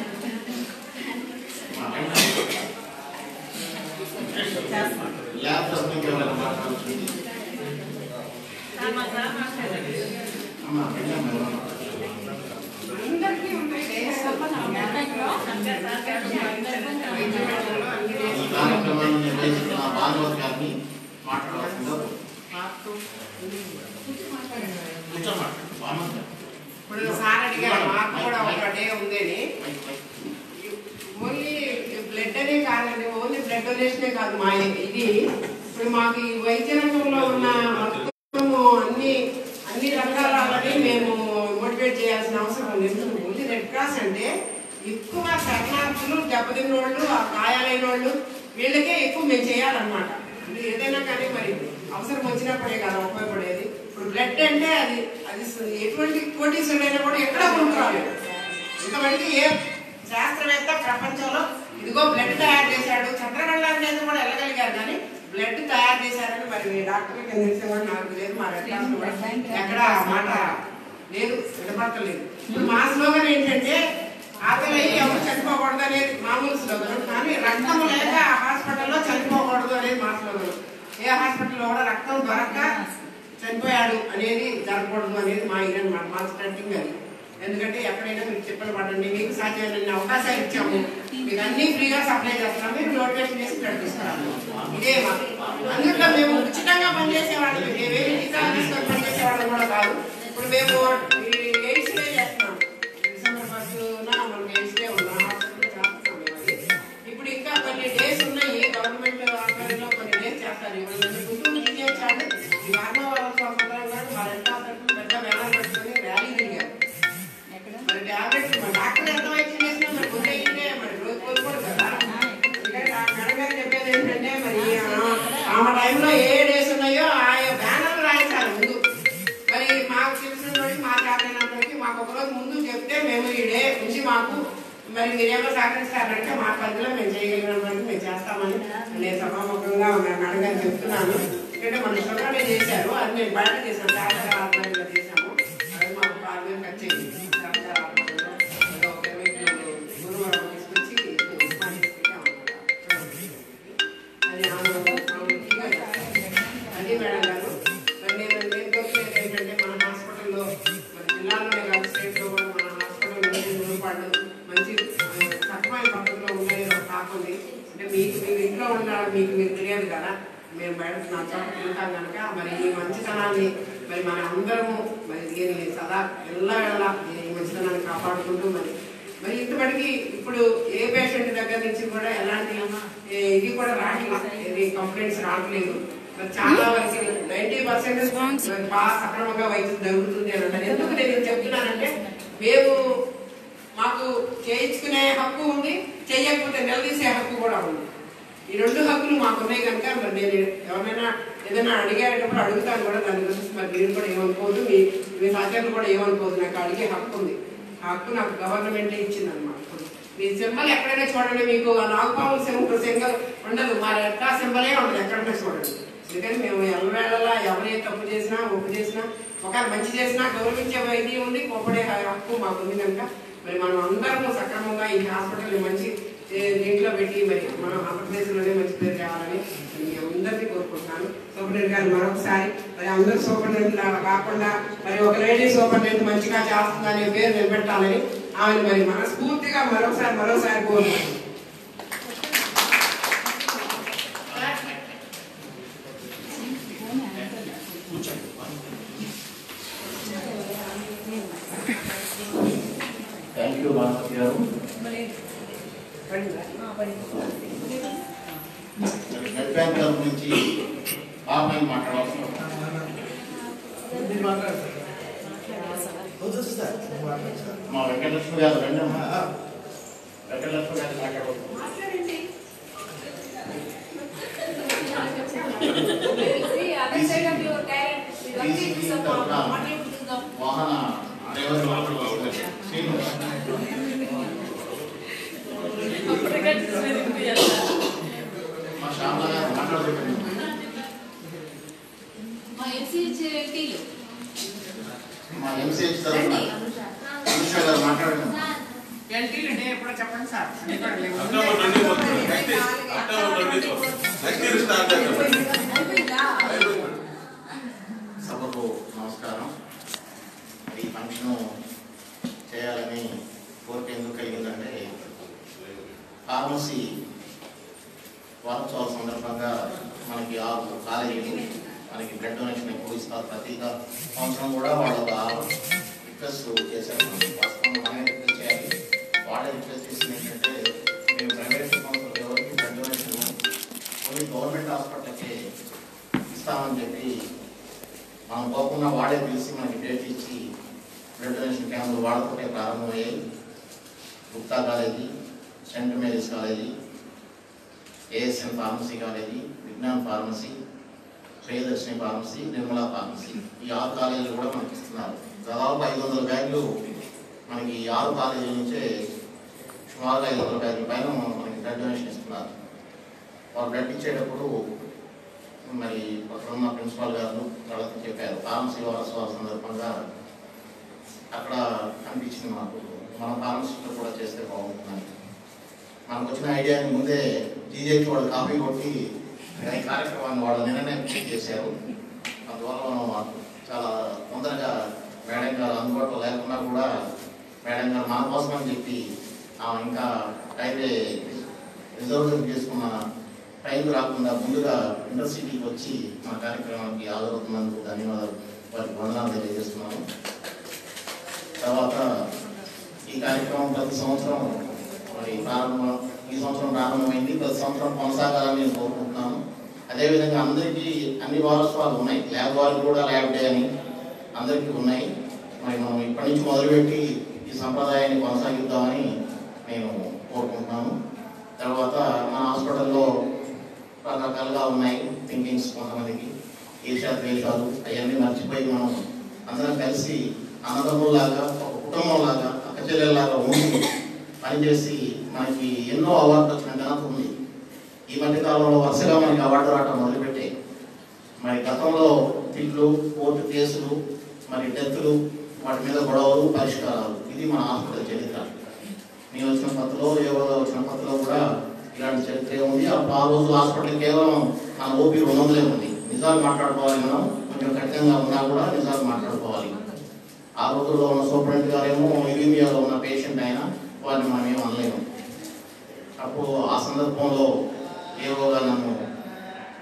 ల్యాబ్ తరపు నుంచి ఎవరైనా మాట్లాడవచ్చు అమ్మా వెళ్ళమ్మా, ఎవరన్నా. అందరికీ ఉన్నాయి డేస్ ఈ కార్యక్రమాన్ని నిర్వహిస్తున్న భాగవత్ గారిని మాట్లాడవలసిందో కూర్చోమాట భాగవత్ గారు. ఇప్పుడు సార్ అడిగారు మాకు కూడా ఒక డే ఉందని ఓన్లీ బ్లడ్ అనే కాదండి ఓన్లీ బ్లడ్ డొనేషనే కాదు మా ఇది ఇప్పుడు మాకు ఈ వైద్య రంగంలో ఉన్న మొత్తము అన్ని అన్ని రంగాలని మేము మోటివేట్ చేయాల్సిన అవసరం ఉంది ఎందుకంటే ఓన్లీ రెడ్ క్రాస్ అంటే ఎక్కువ శరణార్థులు దెబ్బతిన్న వాళ్ళు ఆ గాయాలైన వాళ్ళు వీళ్ళకే ఎక్కువ మేము చేయాలన్నమాట అంటే ఏదైనా కానీ మరి అవసరం వచ్చినప్పుడే కదా ఉపయోగపడేది ఇప్పుడు బ్లడ్ అంటే అది అది ఎటువంటి కోటీశ్వరుడైనా కూడా ఎక్కడ కొనుక్కోవాలి ఇంతవరకు ఏ శాస్త్రవేత్త ప్రపంచంలో ఇదిగో బ్లడ్ తయారు చేశాడు చంద్రమండలం మీద కూడా వెళ్ళగలిగారు కానీ బ్లడ్ తయారు చేశారని మరి మీ డాక్టర్ తెలిసిన కూడా నాకు లేదు మా రెడ్ క్రాస్ కూడా ఎక్కడ ఆ మాట లేదు వినపడతలేదు ఇప్పుడు మా స్లోగన్ ఏంటంటే ఆకలి అయ్యి ఎవరు చనిపోకూడదు అనేది మామూలు స్లోగన్ కానీ రక్తం లేక ఆ హాస్పిటల్లో చనిపోకూడదు అనేది మా స్లోగన్ ఏ హాస్పిటల్లో కూడా రక్తం దొరక్క చనిపోయాడు అనేది జరగకూడదు అనేది మా ఇది అనమాట మా స్టార్టింగ్ అది ఎందుకంటే ఎక్కడైనా మీరు చెప్పలు పడండి మీకు సాధ్యమైన అవకాశాలు ఇచ్చాము మీకు అన్ని ఫ్రీగా సప్లై చేస్తున్నాం మీరు నోటిఫికేషన్ చేసి ఇక్కడ తీసుకురాము ఇదే మా అందులో మేము ఉచితంగా పనిచేసే వాళ్ళకి మేము వేరే టీకా తీసుకొని పనిచేసే వాళ్ళం కూడా కాదు ఇప్పుడు మేము ఎయిడ్స్ డే చేస్తున్నాం డిసెంబర్ ఫస్ట్ మనకి ఎయిడ్స్ డే ఉన్నాం హాస్పిటల్లో చేస్తున్నాం మేము అది. ఇప్పుడు ఇంకా కొన్ని డేస్ ఉన్నాయి గవర్నమెంట్ ఆధ్వర్యంలో కొన్ని డేస్ చేస్తారు ఇవాళ గుంటూరు టీచర్ చాలు ఈ వారణావరం సంవత్సరం గారు మా రెండు హాస్పిటల్ పెద్ద బ్యానర్ పెట్టుకొని ర్యాలీ తిరిగారు మరి టాబ్లెట్స్ మరి డాక్టర్ ఎంత వైద్యం చేసినా మరి ముందే ఇదే మరి రోజు కోరుకోడు కదా ఎందుకంటే ఆ మేడం గారు చెప్పేది ఏంటంటే మరి ఆ- ఆమె టైంలో ఏ డేస్ ఉన్నాయో ఆయా బ్యానర్లు రాయించాలి ముందు మరి మాకు తెలిసిన వాళ్ళకి మా చేతనైనంతవరకు మాకు ఒక రోజు ముందు చెప్తే మేము ఈ డే నుంచి మాకు మరి మీరేమో సహకరిస్తారంటే మా పరిధిలో మేము చేయగలిగిన వరకు మేము చేస్తామని నేను సభాముఖంగా మేడం గారు చెప్తున్నాను ఎందుకంటే మన షుగర్ చేశారు అది మేము బయట చేసాం శాస్త్ర ఆధ్వర్యంలో చేసాము అది మాకు ఆరు వేలు ఖర్చు అయింది శాస్త్ర ఆధ్వర్యంలో ఏదో ఒక ఇరవై కిలోలు గురువారం తీసుకొచ్చి ఉప్మా చేసి పెట్టామన్నమాట. అది ఆమె- ఆమె ఫ్రీగా చేస్తారు. అది మేడం గారు మరి నేను నేను కోరుకునేది ఏంటంటే మన హాస్పిటల్లో మన జిల్లాలోనే కాదు స్టేట్లో కూడా మన హాస్పిటల్ మీకు మీకు తెలియదు కదా మేము బయట నా చోట తింటాం కనుక మరి ఈ మంచితనాన్ని మరి మన అందరము మరి దీన్ని సదా ఎల్ల వెళ్ళ ఈ మంచితనాన్ని కాపాడుకుంటూ మరి మరి ఇంతవరకు ఇప్పుడు ఏ పేషెంట్ దగ్గర నుంచి కూడా ఎలాంటి ఏ, ఇది కూడా రావట్లేదు ఇది కంప్లైంట్స్ రావట్లేదు మరి చాలా వరకు నైంటీ పర్సెంట్ బాగా సక్రమంగా వైద్యం జరుగుతుంది అని అంటారు ఎందుకు నేను ఇది చెప్తున్నానంటే మేము మాకు చేయించుకునే హక్కు ఉంది చేయకపోతే నిలదీసే హక్కు కూడా ఉంది ఈ రెండు హక్కులు మాకు ఉన్నాయి కనుక మరి నేను ఎవరైనా ఏదైనా అడిగేటప్పుడు అడుగుతాను కూడా దాని గురించి మరి మీరు కూడా ఏమనుకోదు మీ మీ సహచరులు కూడా ఏమనుకోదు నాకు అడిగే హక్కు ఉంది ఆ హక్కు నాకు గవర్నమెంటే ఇచ్చింది అనమాట మీ సింబల్ ఎక్కడైనా చూడండి మీకు ఆ నాగపాము సింబల్ సింగల్ ఉండదు మా ఎట్టా సింబలే ఉండదు ఎక్కడైనా చూడండి అందుకని మేము ఎల్లవేళలా ఎవరే తప్పు చేసినా ఒప్పు చేసినా ఒకవేళ మంచి చేసినా గౌరవించే ఇది ఉంది కోపడే హక్కు మాకు ఉంది కనుక మరి మనం అందరము సక్రమంగా ఈ హాస్పిటల్ మంచి ఏ, దీంట్లో పెట్టి మరి మన ఆంధ్రప్రదేశ్లోనే మంచి పేరు తేవాలని నేను అందరినీ కోరుకుంటున్నాను సూపరింటెండెంట్ గారు మరొకసారి మరి అందరు సూపరింటెండెంట్ లాగా కాకుండా మరి ఒక లేడీ సూపరింటెండెంట్ మంచిగా చేస్తుందనే పేరు నిలబెట్టాలని ఆమెను మరి మనస్ఫూర్తిగా మరొకసారి మరోసారి కోరుకుంటున్నాను థ్యాంక్ యూ మాధవ్ గారు బ్లడ్ బ్యాంక్ తరఫు నుంచి బాబాయ్ మాట్లాడాల్సిన మా వెంకటలక్ష్మి గారు రండి అమ్మా. వెంకటలక్ష్మి గారు మాట్లాడవచ్చు DCP తరఫున వాహన డ్రైవర్ మాట్లాడవచ్చు శ్రీను. మా శ్యామల గారు మాట్లాడుతుంది మా ఎంసీహెచ్ టీలు మా ఎంసీహెచ్ తరఫున అనుష గారు మాట్లాడండి ఎల్టీలు ఉంటే ఎప్పుడో చెప్పండి సార్ అన్ని కూడా లేవు. October twenty four next October twenty four next year start సభకు నమస్కారం ఈ ఫంక్షన్ చేయాలని కోరిక ఎందుకు కలిగిందంటే ఫార్మసీ వారోత్సవాల సందర్భంగా మనకి ఆరు కాలేజీలు మనకి బ్లడ్ డొనేషన్ ఎక్కువ ఇస్తారు ప్రతి సంవత్సరం కూడా వాళ్ళు ఒక ఆరు రిక్వెస్ట్ చేశారు వాస్తవంగా మనమే రిక్వెస్ట్ చేయాలి వాళ్ళే రిక్వెస్ట్ చేసింది ఏంటంటే మేము ప్రైవేట్ సంస్థలు ఎవరికి బ్లడ్ డొనేషన్ ఓన్లీ గవర్నమెంట్ హాస్పిటల్కి ఇస్తామని చెప్పి మనం పోకుండా వాడే పిలిచి మనకి డేట్ ఇచ్చి బ్లడ్ డొనేషన్ క్యాంపులు వాడుకుంటే ప్రారంభమయ్యాయి Gupta college Saint Mary's college ASN pharmacy college Vignan pharmacy Priyadarshini pharmacy Nirmala pharmacy ఈ ఆరు కాలేజీలు కూడా మనకి ఇస్తున్నారు దాదాపు ఐదు వందల బ్యాగులు మనకి ఈ ఆరు కాలేజీల నుంచే సుమారుగా ఐదు వందల బ్యాగుల పైన మనకి బ్లడ్ డొనేషన్ ఇస్తున్నారు వాళ్ళు బ్లడ్ ఇచ్చేటప్పుడు మరి అక్కడ ఉన్న ప్రిన్సిపాల్ గారు వాళ్ళకి చెప్పారు ఫార్మసీ వారోత్సవాల సందర్భంగా అక్కడ అనిపించింది మాకు మన ఫార్మసీలో కూడా చేస్తే బాగుంటుందని మనకు వచ్చిన ఐడియాని ముందే జీజేకి వాళ్ళు కాపీ కొట్టి ఈ కార్యక్రమాన్ని వాళ్ళు నిన్ననే పూర్తి చేశారు అందువల్ల మనం చాలా తొందరగా మేడం గారు అందుబాటులో లేకున్నా కూడా మేడం గారు మన కోసం అని చెప్పి ఆమె ఇంకా టైమే రిజర్వ్ చేసుకున్న టైం రాకుండా ముందుగా ఇండస్ట్రీకి వచ్చి మా కార్యక్రమానికి హాజరవుతున్నందుకు ధన్యవాదాలు వారికి వందనాలు తెలియజేస్తున్నాను తర్వాత ఈ కార్యక్రమం ప్రతి సంవత్సరం మరి ప్రారంభం ఈ సంవత్సరం ప్రారంభమైంది ప్రతి సంవత్సరం కొనసాగాలని నేను కోరుకుంటున్నాను అదేవిధంగా అందరికీ అన్ని వారోత్సవాలు ఉన్నాయి ల్యాబ్ వారికి కూడా ల్యాబ్ డే అని అందరికీ ఉన్నాయి మరి మనం ఇప్పటి నుంచి మొదలుపెట్టి ఈ సంప్రదాయాన్ని కొనసాగిద్దామని నేను కోరుకుంటున్నాను తర్వాత మన హాస్పిటల్లో రకరకాలుగా ఉన్నాయి థింకింగ్స్ కొంతమందికి ఈర్షా ద్వేషాలు అవన్నీ మర్చిపోయి మనం అందరం కలిసి అన్నదమ్ముల్లాగా ఒక కుటుంబంలాగా అక్క చెల్లెల్లాగా ఉండి పనిచేసి మనకి ఎన్నో అవార్డు వచ్చిన ఘనత ఉంది ఈ మధ్య కాలంలో వరుసగా మనకి అవార్డు రావడం మొదలుపెట్టాయి మరి గతంలో తిట్లు కోర్టు కేసులు మరి డెత్తులు వాటి మీద గొడవలు పరిష్కారాలు ఇది మన హాస్పిటల్ చరిత్ర నేను వచ్చిన పత్రలో ఎవరో వచ్చిన పత్రలో కూడా ఇలాంటి చరిత్ర ఉంది ఆ ఆ రోజు హాస్పిటల్ కేవలం మన ఓపీ రెండు వందలే ఉంది నిజాలు మాట్లాడుకోవాలి మనం కొంచెం కఠినంగా ఉన్నా కూడా నిజాలు మాట్లాడుకోవాలి ఆ రోజుల్లో ఉన్న సూపరింటెండెంట్ గారేమో ఇరీమియాలో ఉన్న పేషెంట్ అయినా వారిని మనం ఏం అనలేము అప్పుడు ఆ సందర్భంలో ఏవోగా నన్ను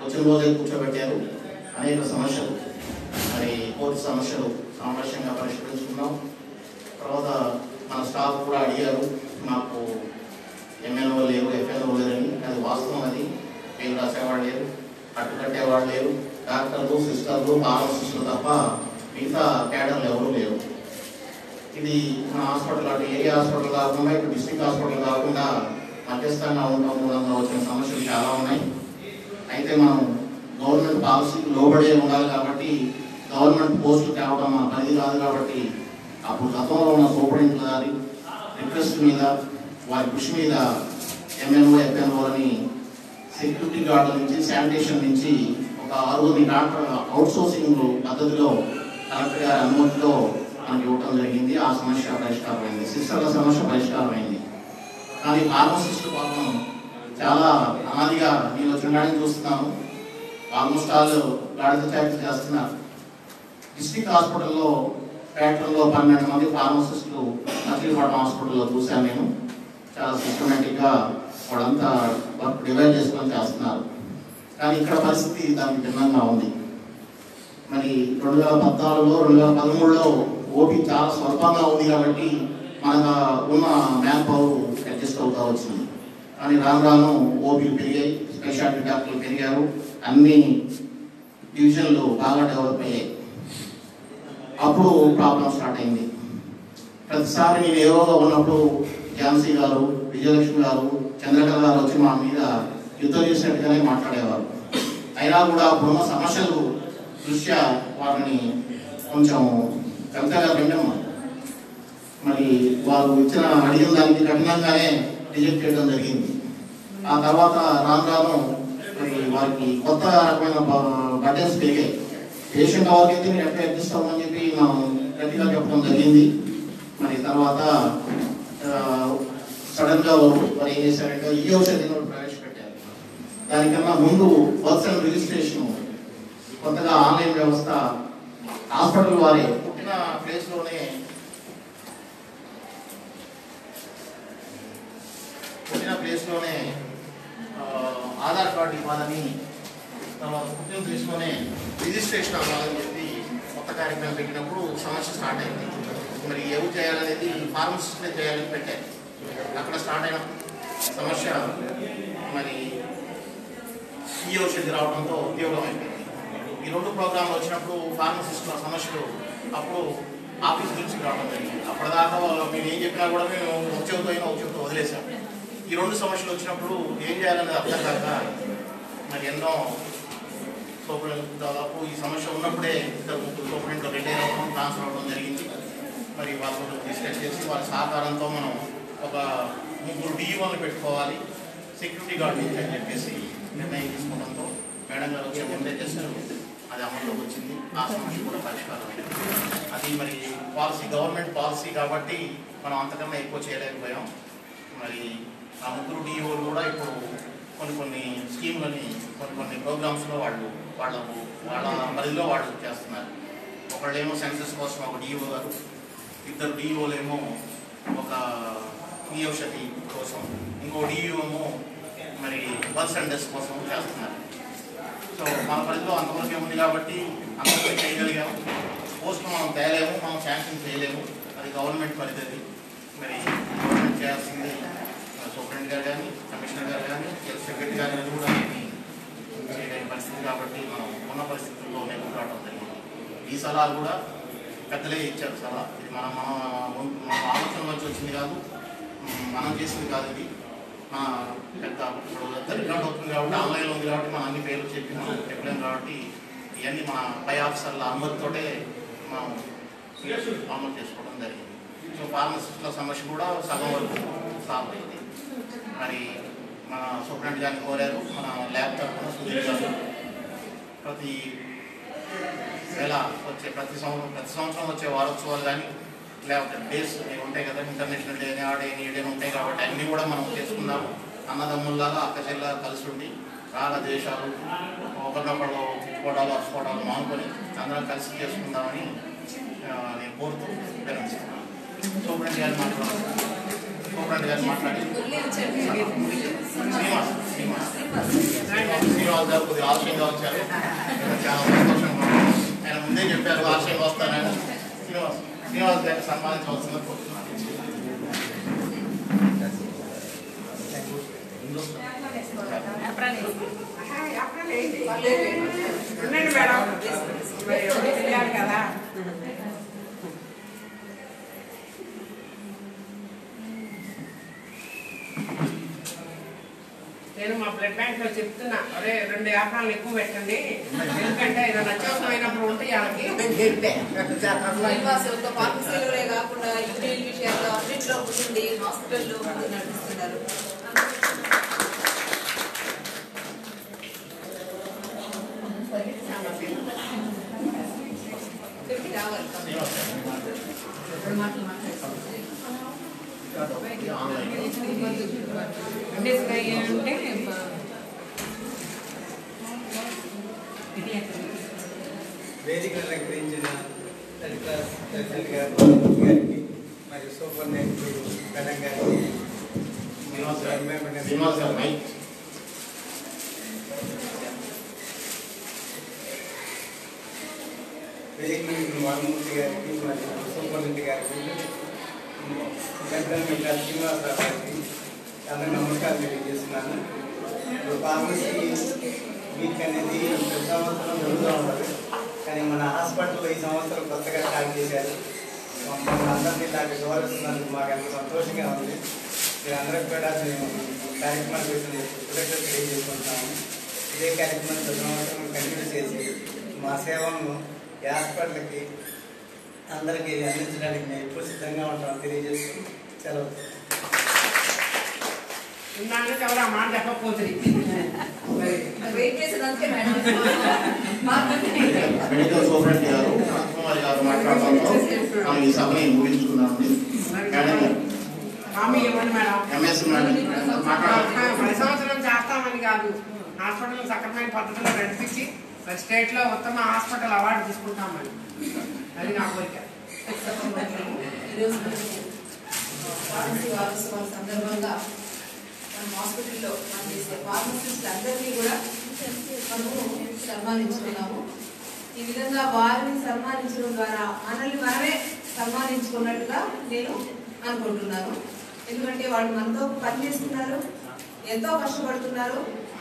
వచ్చిన రోజే కూర్చోబెట్టారు అనేక సమస్యలు మరి కోర్టు సమస్యలు సామరస్యంగా పరిష్కరించుకున్నాం తర్వాత మన స్టాఫ్ కూడా అడిగారు మాకు ఎంఎన్ఓ లేరు ఎఫ్ఎన్ఓ లేరని అది వాస్తవం అది పేరు రాసేవాళ్ళు లేరు అట్టు కట్టేవాళ్ళు లేరు డాక్టర్లు సిస్టర్లు ఫార్మసిస్టులు తప్ప మిగతా క్యాడర్లు ఎవరూ లేరు ఇది మన హాస్పిటల్ అటు ఏరియా హాస్పిటల్ కాకుండా ఇటు డిస్ట్రిక్ట్ హాస్పిటల్ కాకుండా మధ్యస్థంగా ఉండడం మూలంగా వచ్చిన సమస్యలు చాలా ఉన్నాయి అయితే మనం గవర్నమెంట్ పాలసీకి లోబడే ఉండాలి కాబట్టి గవర్నమెంట్ పోస్టులు తేవడం మన పని కాదు కాబట్టి అప్పుడు గతంలో ఉన్న సూపరింటెండెంట్ గారి రిక్వెస్ట్ మీద వారి కృషి మీద ఎంఎన్ఓ ఎఫ్ఎన్ఓలని సెక్యూరిటీ గార్డుల నుంచి శానిటేషన్ నుంచి ఒక ఆరుగురిని డాక్టర్ అవుట్ సోర్సింగ్ పద్ధతిలో కలెక్టర్ గారి అనుమతితో మనకి ఇవ్వడం జరిగింది ఆ సమస్య పరిష్కారమైంది సిస్టర్ల సమస్య పరిష్కారమైంది కానీ ఫార్మసిస్ట్ పాపం చాలా అనాదిగా నేను వచ్చినాడని చూస్తున్నాను ఆల్మోస్ట్ ఆల్ గాడిద చాకరీ చేస్తున్నారు డిస్ట్రిక్ట్ హాస్పిటల్లో ఫ్యాక్టరీలో పన్నెండు మంది ఫార్మసిస్టులు నర్సీపట్నం హాస్పిటల్లో చూశాను నేను చాలా సిస్టమేటిక్గా వాళ్ళంతా వర్క్ డివైడ్ చేసుకొని చేస్తున్నారు కానీ ఇక్కడ పరిస్థితి దానికి భిన్నంగా ఉంది మరి రెండు వేల పద్నాలుగులో రెండు వేల పదమూడులో ఓపీ చాలా స్వల్పంగా ఉంది కాబట్టి మనకు ఉన్న మ్యాన్ పవర్ అడ్జస్ట్ అవుతా వచ్చింది కానీ రాను రాను ఓపీలు పెరిగాయి స్పెషాలిటీ డాక్టర్లు పెరిగారు అన్ని డివిజన్లు బాగా డెవలప్ అయ్యాయి అప్పుడు ప్రాబ్లం స్టార్ట్ అయింది ప్రతిసారి నేను ఏవోగా ఉన్నప్పుడు ఝాన్సీ గారు విజయలక్ష్మి గారు చంద్రకళ గారు వచ్చి మా మీద యుద్ధం చేసినట్టుగానే మాట్లాడేవారు అయినా కూడా అప్పుడున్న సమస్యలు దృష్ట్యా వారిని కొంచెం కవితగా విన్నాము మరి వారు ఇచ్చిన అడిగిన దానికి కఠినంగానే రిజెక్ట్ చేయడం జరిగింది ఆ తర్వాత రాను రాను మరి వారికి కొత్త రకమైన బటన్స్ పెరిగాయి పేషెంట్ ఎవరికైతే మీరు ఎట్లా ఎక్కిస్తామని చెప్పి మనం గట్టిగా చెప్పడం జరిగింది మరి తర్వాత సడన్ గా మరి ఏం చేశారంటే ఈ ఔషధిని ఒకటి ప్రవేశపెట్టారు దానికన్నా ముందు పర్సనల్ రిజిస్ట్రేషన్ కొత్తగా ఆన్లైన్ వ్యవస్థ హాస్పిటల్ వారే పుట్టిన ప్లేస్ లోనే పుట్టిన ప్లేస్ లోనే ఆ, ఆధార్ కార్డు ఇవ్వాలని తర్వాత పుట్టిన ప్లేస్ లోనే రిజిస్ట్రేషన్ అవ్వాలని చెప్పి కొత్త కార్యక్రమం పెట్టినప్పుడు సమస్య స్టార్ట్ అయింది మరి ఎవరు చేయాలనేది ఫార్మసిస్ట్లే చేయాలని పెట్టారు అక్కడ స్టార్ట్ అయిన సమస్య మరి ఈ ఔషధి రావడంతో ఉద్యోగం అయిపోయింది ఈ రెండు ప్రోగ్రాంలు వచ్చినప్పుడు ఫార్మసిస్టుల సమస్యలు అప్పుడు ఆఫీస్ నుంచి రావడం జరిగింది అప్పటిదాకా వాళ్ళు మేము ఏం చెప్పినా కూడా మేము ఉద్యోగం అయినా ఉద్యోగం వదిలేసాం ఈ రెండు సమస్యలు వచ్చినప్పుడు ఏం చేయాలనేది అర్థం కాక మరి ఎన్నో సూపరింటెండెంట్ దాదాపు ఈ సమస్య ఉన్నప్పుడే ఇద్దరు ముగ్గురు సూపరింటెండెంట్ రిటైర్ అవ్వడం ట్రాన్స్ఫర్ అవ్వడం జరిగింది మరి వాళ్ళతో డిస్కస్ చేసి వాళ్ళ సహకారంతో మనం ఒక ముగ్గురు డిఈఓలు పెట్టుకోవాలి సెక్యూరిటీ గార్డ్ నుంచి అని చెప్పేసి నిర్ణయం తీసుకోవడంతో మేడం గారు వచ్చే ముందే చేశారు అది అమల్లోకి వచ్చింది ఆ సమస్య కూడా పరిష్కారం అయింది అది మరి పాలసీ గవర్నమెంట్ పాలసీ కాబట్టి మనం అంతకన్నా ఎక్కువ చేయలేకపోయాం మరి ఆ ముగ్గురు డిఓలు కూడా ఇప్పుడు కొన్ని కొన్ని స్కీమ్లని కొన్ని కొన్ని ప్రోగ్రామ్స్లో వాళ్ళు వాళ్ళ వాళ్ళ పరిధిలో వాళ్ళు చేస్తున్నారు ఒకళ్ళేమో సెన్సస్ కోసం ఒక డిఓ గారు ఇద్దరు డిఓలేమో ఒక ఈ ఔషధి కోసం ఇంకో డిఓ ఏమో మరి బర్త్ అండ్ డెస్ కోసం చేస్తున్నారు సో మన పరిధిలో అంతవరకే ఉంది కాబట్టి అంతవరకు చేయగలిగాము పోస్ట్ మనం తేలేము మనం శాంక్షన్ చేయలేము అది గవర్నమెంట్ పరిధి అది మరి గవర్నమెంట్ చేయాల్సింది మన సూపరింటెండెంట్ గారు కానీ కమిషనర్ గారు కానీ హెల్త్ సెక్రటరీ గారు కానీ కూడా ఏమీ చేయలేని పరిస్థితి కాబట్టి మనం ఉన్న పరిస్థితుల్లోనే రావడం జరిగింది ఈ సలహా కూడా పెద్దలే ఇచ్చారు సలహా ఇది మనం మన మన ఆలోచన వచ్చి వచ్చింది కాదు మ్, మనం చేసింది కాదు ఇది మన పెద్ద ఇప్పుడు అంతా రికార్డ్ అవుతుంది కాబట్టి ఆన్లైన్లో ఉంది కాబట్టి మనం అన్ని పేర్లు చెప్పి మనం చెప్పలేం కాబట్టి ఇవన్నీ మన పై ఆఫీసర్ల అనుమతితోటే మనం అమలు చేసుకోవడం జరిగింది సో ఫార్మసిస్టుల సమస్య కూడా సగం వరకు సాల్వ్ అయింది మరి మన సూపరింటెండెంట్ గారిని కోరారు మన ల్యాబ్ తరఫున సుధీర్ గారు ప్రతి వేళ వచ్చే ప్రతి సంవత్సరం ప్రతి సంవత్సరం వచ్చే వారోత్సవాలు కానీ లేకపోతే డేస్ ఇవి ఉంటాయి కదా ఇంటర్నేషనల్ డే ఆ డే ఈ డే ఉంటాయి కాబట్టి అన్నీ కూడా మనం చేసుకుందాము అన్నదమ్ముల్లాగా అక్క చెల్ల కలిసి ఉండి రాగ దేశాలు ఒకరినొకరు తిట్టుకోవడాలు అరుచుకోవడాలు మానుకొని అందరం కలిసి చేసుకుందామని ఆ, నేను కోరుతూ విరమిస్తున్నాను సూపరింటెండెంట్ గారిని మాట్లాడాలి సూపరింటెండెంట్ గారిని మాట్లాడి శ్రీనివాస్ శ్రీనివాస్ గారు కొద్దిగా ఆలస్యంగా వచ్చారు నేను చాలా సంతోషంగా ఉన్నాను. ఆయన ముందే చెప్పారు ఆలస్యంగా వస్తానని శ్రీనివాస్ శ్రీనివాస్ గారిని సన్మానించవలసిందిగా కోరుతున్నాను ఉండండి మేడం మరి ఎవరికి తెలియాలి కదా నేను మా బ్లడ్ బ్యాంక్ లో చెప్తున్నా అరే రెండు యాపాలను ఎక్కువ పెట్టండి ఎందుకంటే ఏదైనా అత్యవసరం అయినప్పుడు ఉంటే వాళ్ళకి శ్రీనివాస్ యొక్క పార్టీసీలోనే కాకుండా యూనియన్ విషయాల్లో అన్నింటిలో ఉంటుంది హాస్పిటల్లో ముందు నడిపిస్తున్నారు ఇక్కడికి రావాలి రెండు మాటలు మాట్లాడుతుంది వేదిక అలంకరించిన అధికార ప్రెసిడెంట్ గారు గారికి మరియు సూపరింటెండెంట్ కరణ్ గారికి శ్రీనివాస్ గారు శ్రీనివాస్ గారు మైక్ వేదిక నుంచి వాల్మూర్తి గారికి మరియు సూపరింటెండెంట్ గారికి పెద్దలు మిగతా శ్రీనివాసరావు గారికి అందరూ నమస్కారం తెలియజేస్తున్నాను ఇప్పుడు ఫార్మసీ వీక్ అనేది ప్రతి సంవత్సరం జరుగుతూ ఉంటుంది కానీ మన హాస్పిటల్లో ఈ సంవత్సరం కొత్తగా స్టార్ట్ చేశారు మమ్మల్ని అందరినీ నాకు గౌరవిస్తున్నందుకు మాకు ఎంతో సంతోషంగా ఉంది మీరందరికీ కూడా మేము కార్యక్రమాల గురించి కృతజ్ఞతలు తెలియజేసుకుంటున్నాము ఇదే కార్యక్రమం ప్రతి సంవత్సరం కంటిన్యూ చేసి మా సేవలను ఈ హాస్పిటల్కి అందరికీ అందించడానికి మేము ఎప్పుడు సిద్ధంగా ఉంటామని తెలియజేస్తూ సెలవు ఉన్నాను ఎవరు ఆ మాట చెప్పకపోతుంది వెయిట్ చేసేదంతే మేడం మెడికల్ సూపరింటెండెంట్ గారు కుమార్ గారు మాట్లాడడంతో మనం ఈ సభని ముగించుకున్నామండి మేడం గారు హామీ ఇవ్వండి మేడం ఎంఎస్ మేడం మాట్లాడాలి ప్రతి సంవత్సరం చేస్తామని కాదు హాస్పిటల్ సక్రమైన పద్ధతిలో నడిపించి మరి స్టేట్ లో ఉత్తమ హాస్పిటల్ అవార్డు తీసుకుంటామని అది నా కోరిక ఈరోజు ఫార్మసీ వారోత్సవాల సందర్భంగా మన హాస్పిటల్లో పనిచేసే ఫార్మసిస్ట్ అందరినీ కూడా మనము సన్మానించుకున్నాము ఈ విధంగా వారిని సన్మానించడం ద్వారా మనల్ని మనమే సన్మానించుకున్నట్టుగా నేను అనుకుంటున్నాను ఎందుకంటే వాళ్ళు మనతో పనిచేస్తున్నారు ఎంతో కష్టపడుతున్నారు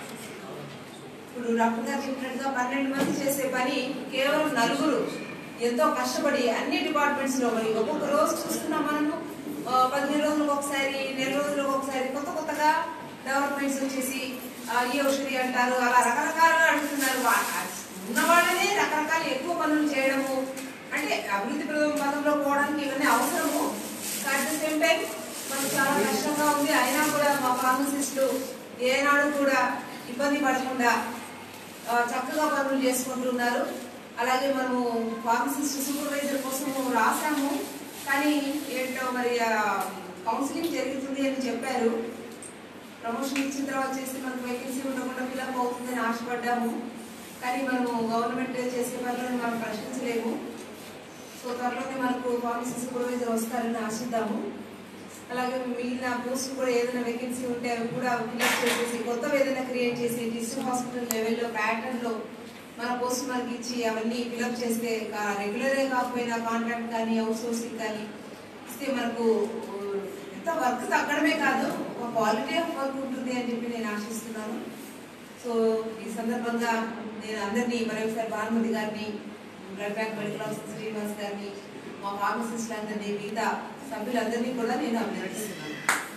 ఇప్పుడు డాక్టర్ గారు చెప్పినట్టుగా పన్నెండు మంది చేసే పని కేవలం నలుగురు ఎంతో కష్టపడి అన్ని డిపార్ట్మెంట్స్ లో మరి ఒక్కొక్క రోజు చూస్తున్నాం మనము ఆ, పదిహేను రోజులకు ఒకసారి నెల రోజులకు ఒకసారి కొత్త కొత్తగా డెవలప్మెంట్స్ వచ్చేసి ఆ, ఈ ఔషధి అంటారు అలా రకరకాలుగా అడుగుతున్నారు వా- ఉన్న వాళ్ళనే రకరకాల ఎక్కువ పనులు చేయడము అంటే అభివృద్ధి పద- పదంలో పోవడానికి ఇవన్నీ అవసరము అట్ ద సేమ్ టైం మనకు చాలా కష్టంగా ఉంది అయినా కూడా మా ఫార్మసిస్టులు ఏనాడు కూడా ఇబ్బంది పడకుండా ఆ, చక్కగా పనులు చేసుకుంటున్నారు అలాగే మనము ఫార్మసిస్ట్ సూపర్వైజర్ కోసం రాసాము కానీ ఏంటో మరి కౌన్సిలింగ్ జరుగుతుంది అని చెప్పారు ప్రమోషన్ ఇచ్చిన తర్వాత చేసి మనకు వేకెన్సీ ఉండకుండా ఫిల్అప్ అవుతుందని ఆశపడ్డాము కానీ మనము గవర్నమెంట్ చేసే పనులను మనం ప్రశ్నించలేము సో త్వరలోనే మనకు ఫార్మసీ సూపర్వైజర్ వస్తారని ఆశిద్దాము అలాగే మిగిలిన పోస్ట్ కూడా ఏదైనా వేకెన్సీ ఉంటే అవి కూడా ఫిల్అప్ చేసేసి కొత్తవి ఏదైనా క్రియేట్ చేసి డిస్ట్రిక్ట్ హాస్పిటల్ లెవెల్లో ప్యాటర్న్లో మన పోస్ట్ మనకి ఇచ్చి అవన్నీ ఫిల్అప్ చేస్తే రెగ్యులరే కాకపోయినా కాంట్రాక్ట్ కానీ అవుట్ సోర్సింగ్ కానీ ఇస్తే మనకు ఆ, ఎంత వర్క్ తగ్గడమే కాదు ఒక క్వాలిటీ ఆఫ్ వర్క్ ఉంటుంది అని చెప్పి నేను ఆశిస్తున్నాను సో ఈ సందర్భంగా నేను అందరినీ మరొకసారి భానుమతి గారిని blood bank medical officer Srinivas గారిని మా ఫార్మసిస్ట్ అందరినీ మిగతా సభ్యులందరినీ కూడా నేను అభినందిస్తున్నాను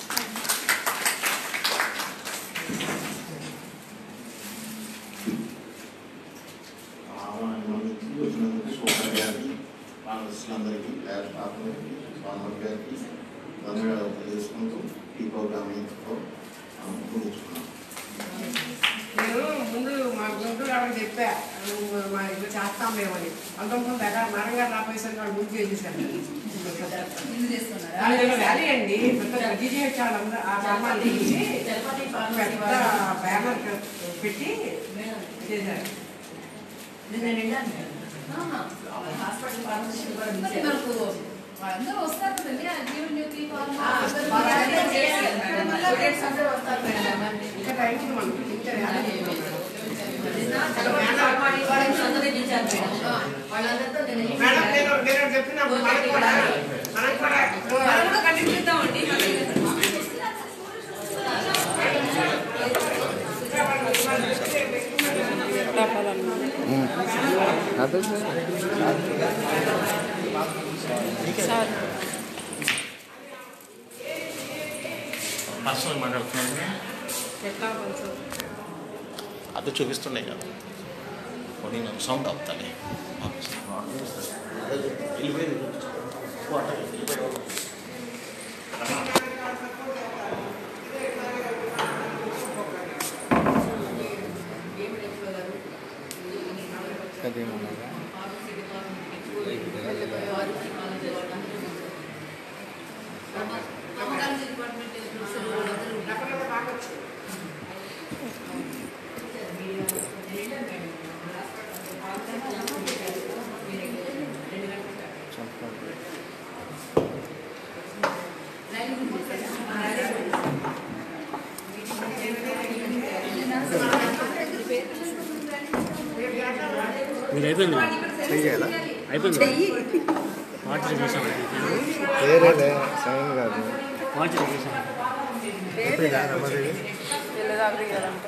వచ్చినందుకు సూపర్ గారికి ఫార్మసిస్టులందరికీ ల్యాబ్ స్టాఫ్లకి ఫార్మర్ గారికి ధన్యవాదాలు తెలియజేసుకుంటూ ఈ ప్రోగ్రామ్ ఇంతతో ముగించుకున్నాం నేను ముందు మా గుంటూరు ఆవిడ చెప్పా నువ్వు మా ఇల్లు చేస్తాం మేమని పంతొమ్మిది వందల దగ్గర మరంగా రాపోయేసరికి వాళ్ళు ముందు చేసేసారు ముందు చేస్తున్నారా? దాని వ్యాలీ అండి పెద్ద జీజీహెచ్ వాళ్ళందరూ ఆ సామాన్లు తీసి పెద్ద బ్యానర్ పెట్టి చేశారు ఆహా. హాస్పిటల్ ఫార్మసిస్ట్ కూడా మరి మనకు వాళ్ళందరూ వస్తారు కదండి ఆ జీవన్ జ్యోతి ఫార్మా ఆ, అందరూ వాళ్ళందరూ చేయాలి. మేడం. స్టూడెంట్స్ అందరూ వస్తారు మేడం ఇంకా టైం ఉంది మనకు టీచర్ వాళ్ళందరితో నేను మేడం నేను నేను చెప్పినప్పుడు మనకు కూడా మనకు కూడా మనం కూడా కంటిన్యూ చేద్దామండి అదే సార్ పర్సనల్ మాట్లాడుతున్నాను ఎట్లా కొంచెం అది చూపిస్తుండే కదా కొన్ని నేను సౌండ్ అవుతాను అదేమన్నా మీరు అయిపోయింది చెయ్యాలా అయిపోయింది వాచ్ చేసాం వేరేలే సైన్ కాదు వాచ్ చేసాం అయిపోయిందా రమాదేవి వెళ్ళేదాకా తీయాలంటే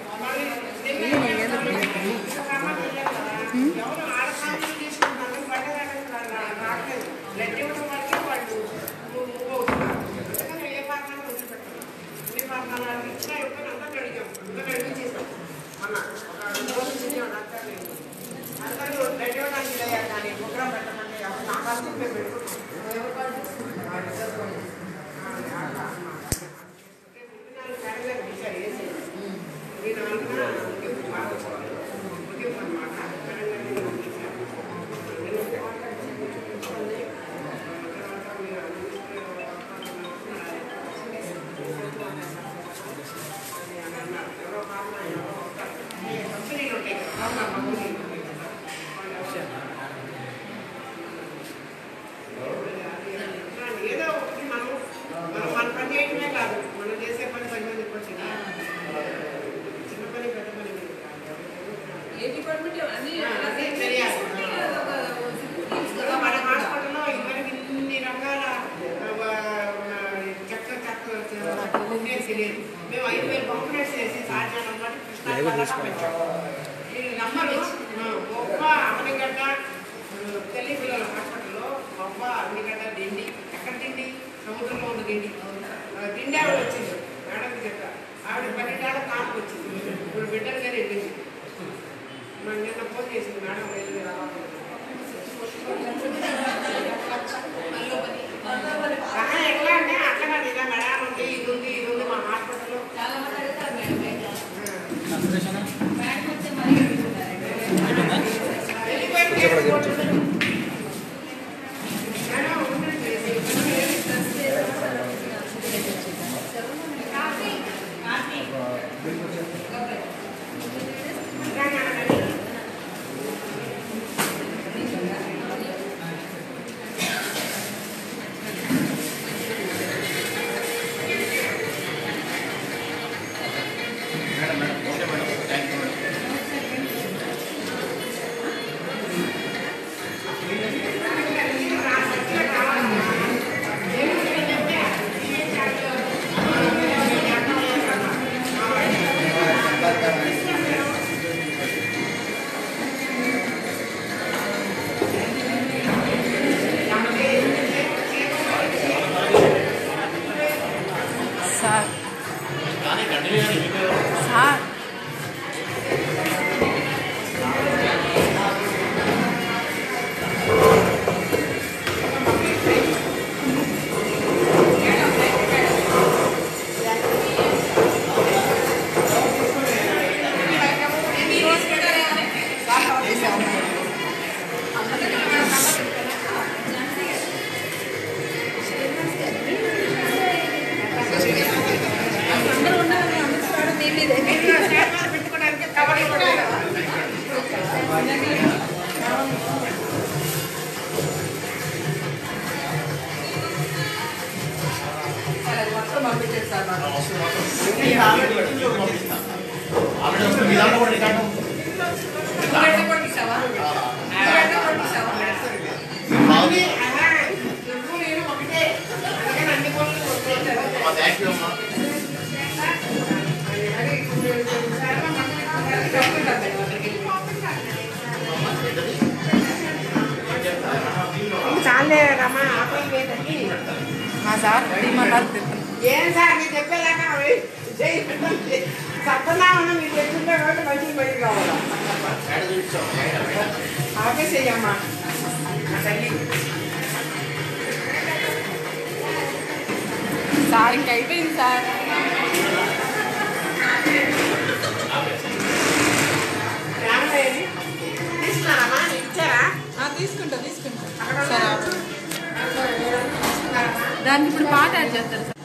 ఏదో ఒకటి మనం మనం మన పని చేయటమే కాదు మనం చేసే పని పది మంది వచ్చి చిన్న పని పెద్ద పని కాదు. ఏ డిపార్ట్మెంట్ అన్ని అదే తెలియాలి. ఇంకా మన హాస్పిటల్లో ఇవరికి ఇన్ని రకాల చెక్క చెక్క ఉండేది తెలియదు మేము ఐదు వేలు పంపిణీస్ చేసి సాధ్యం అన్నమాట కృష్ణా ఇది నమ్మరు ఆ, గొప్ప అవనిగడ్డ తల్లి పిల్లల హాస్పిటల్లో గొప్ప అవనిగడ్డ దిండి ఎక్కడ దిండి సముద్రంలో ఉన్న దిండి ఆ, దిండి ఆవిడ వచ్చింది మేడంకి చెప్పా ఆవిడ పన్నెండేళ్ళ కాపు వచ్చింది ఇప్పుడు బిడ్డలు గారు వెళ్ళింది మరి నిన్న ఫోన్ చేసింది మేడం వెళ్ళి రావాలి ఆహా, ఎట్లా అంటే అట్లా కాదు ఇలా మేడం ఉంది ఇది ఉంది ఇది ఉంది మా హాస్పిటల్లో చాలా మంది అడుగుతారు మేడం బయట. కాన్సన్ట్రేషన్ బ్యాంక్ వచ్చే మరీ అడుగుతున్నారు ఆ పంపించారు సార్ మాకు. ఆల్రెడీ పంపిస్తాను ఆల్రెడీ వస్తుంది మీ దాంట్లో కూడా రికార్డు ఉంది. నువ్వు ఎట్లా కొట్టిస్తావా? నువ్వు ఎట్లా కొట్టిస్తావా? బాగుంది. ఆహా, నువ్వు నేను ఒకటే. అందుకని అన్ని పనులు కొట్టుకుంటారు. అమ్మా, థ్యాంక్ యూ అమ్మా అది ఇప్పుడు చాలా మంది చెప్తుంటారు మేడం అందరికీ. ఇంక చాలే రమ్మా ఆపేయి లేదండి. మా సార్ తీయమన్నారు ఏం సార్ మీరు చెప్పేలాగా అవి చేయండి. సత్యనారాయణ మీరు చెప్తుంటే కాబట్టి మంచిది బయటకు రావాలా మేడ చూపించాం మేడ మేడ ఆపేసేయమ్మా నా తల్లి సార్ ఇంక అయిపోయింది సార్ రామయ్యని తీసుకున్నారమ్మా ఇచ్చారా ఆ, తీసుకుంటా తీసుకుంటా అక్కడ సరే తీసుకున్నారమ్మా దానికి ఇప్పుడు పాట యాడ్ చేస్తారు సార్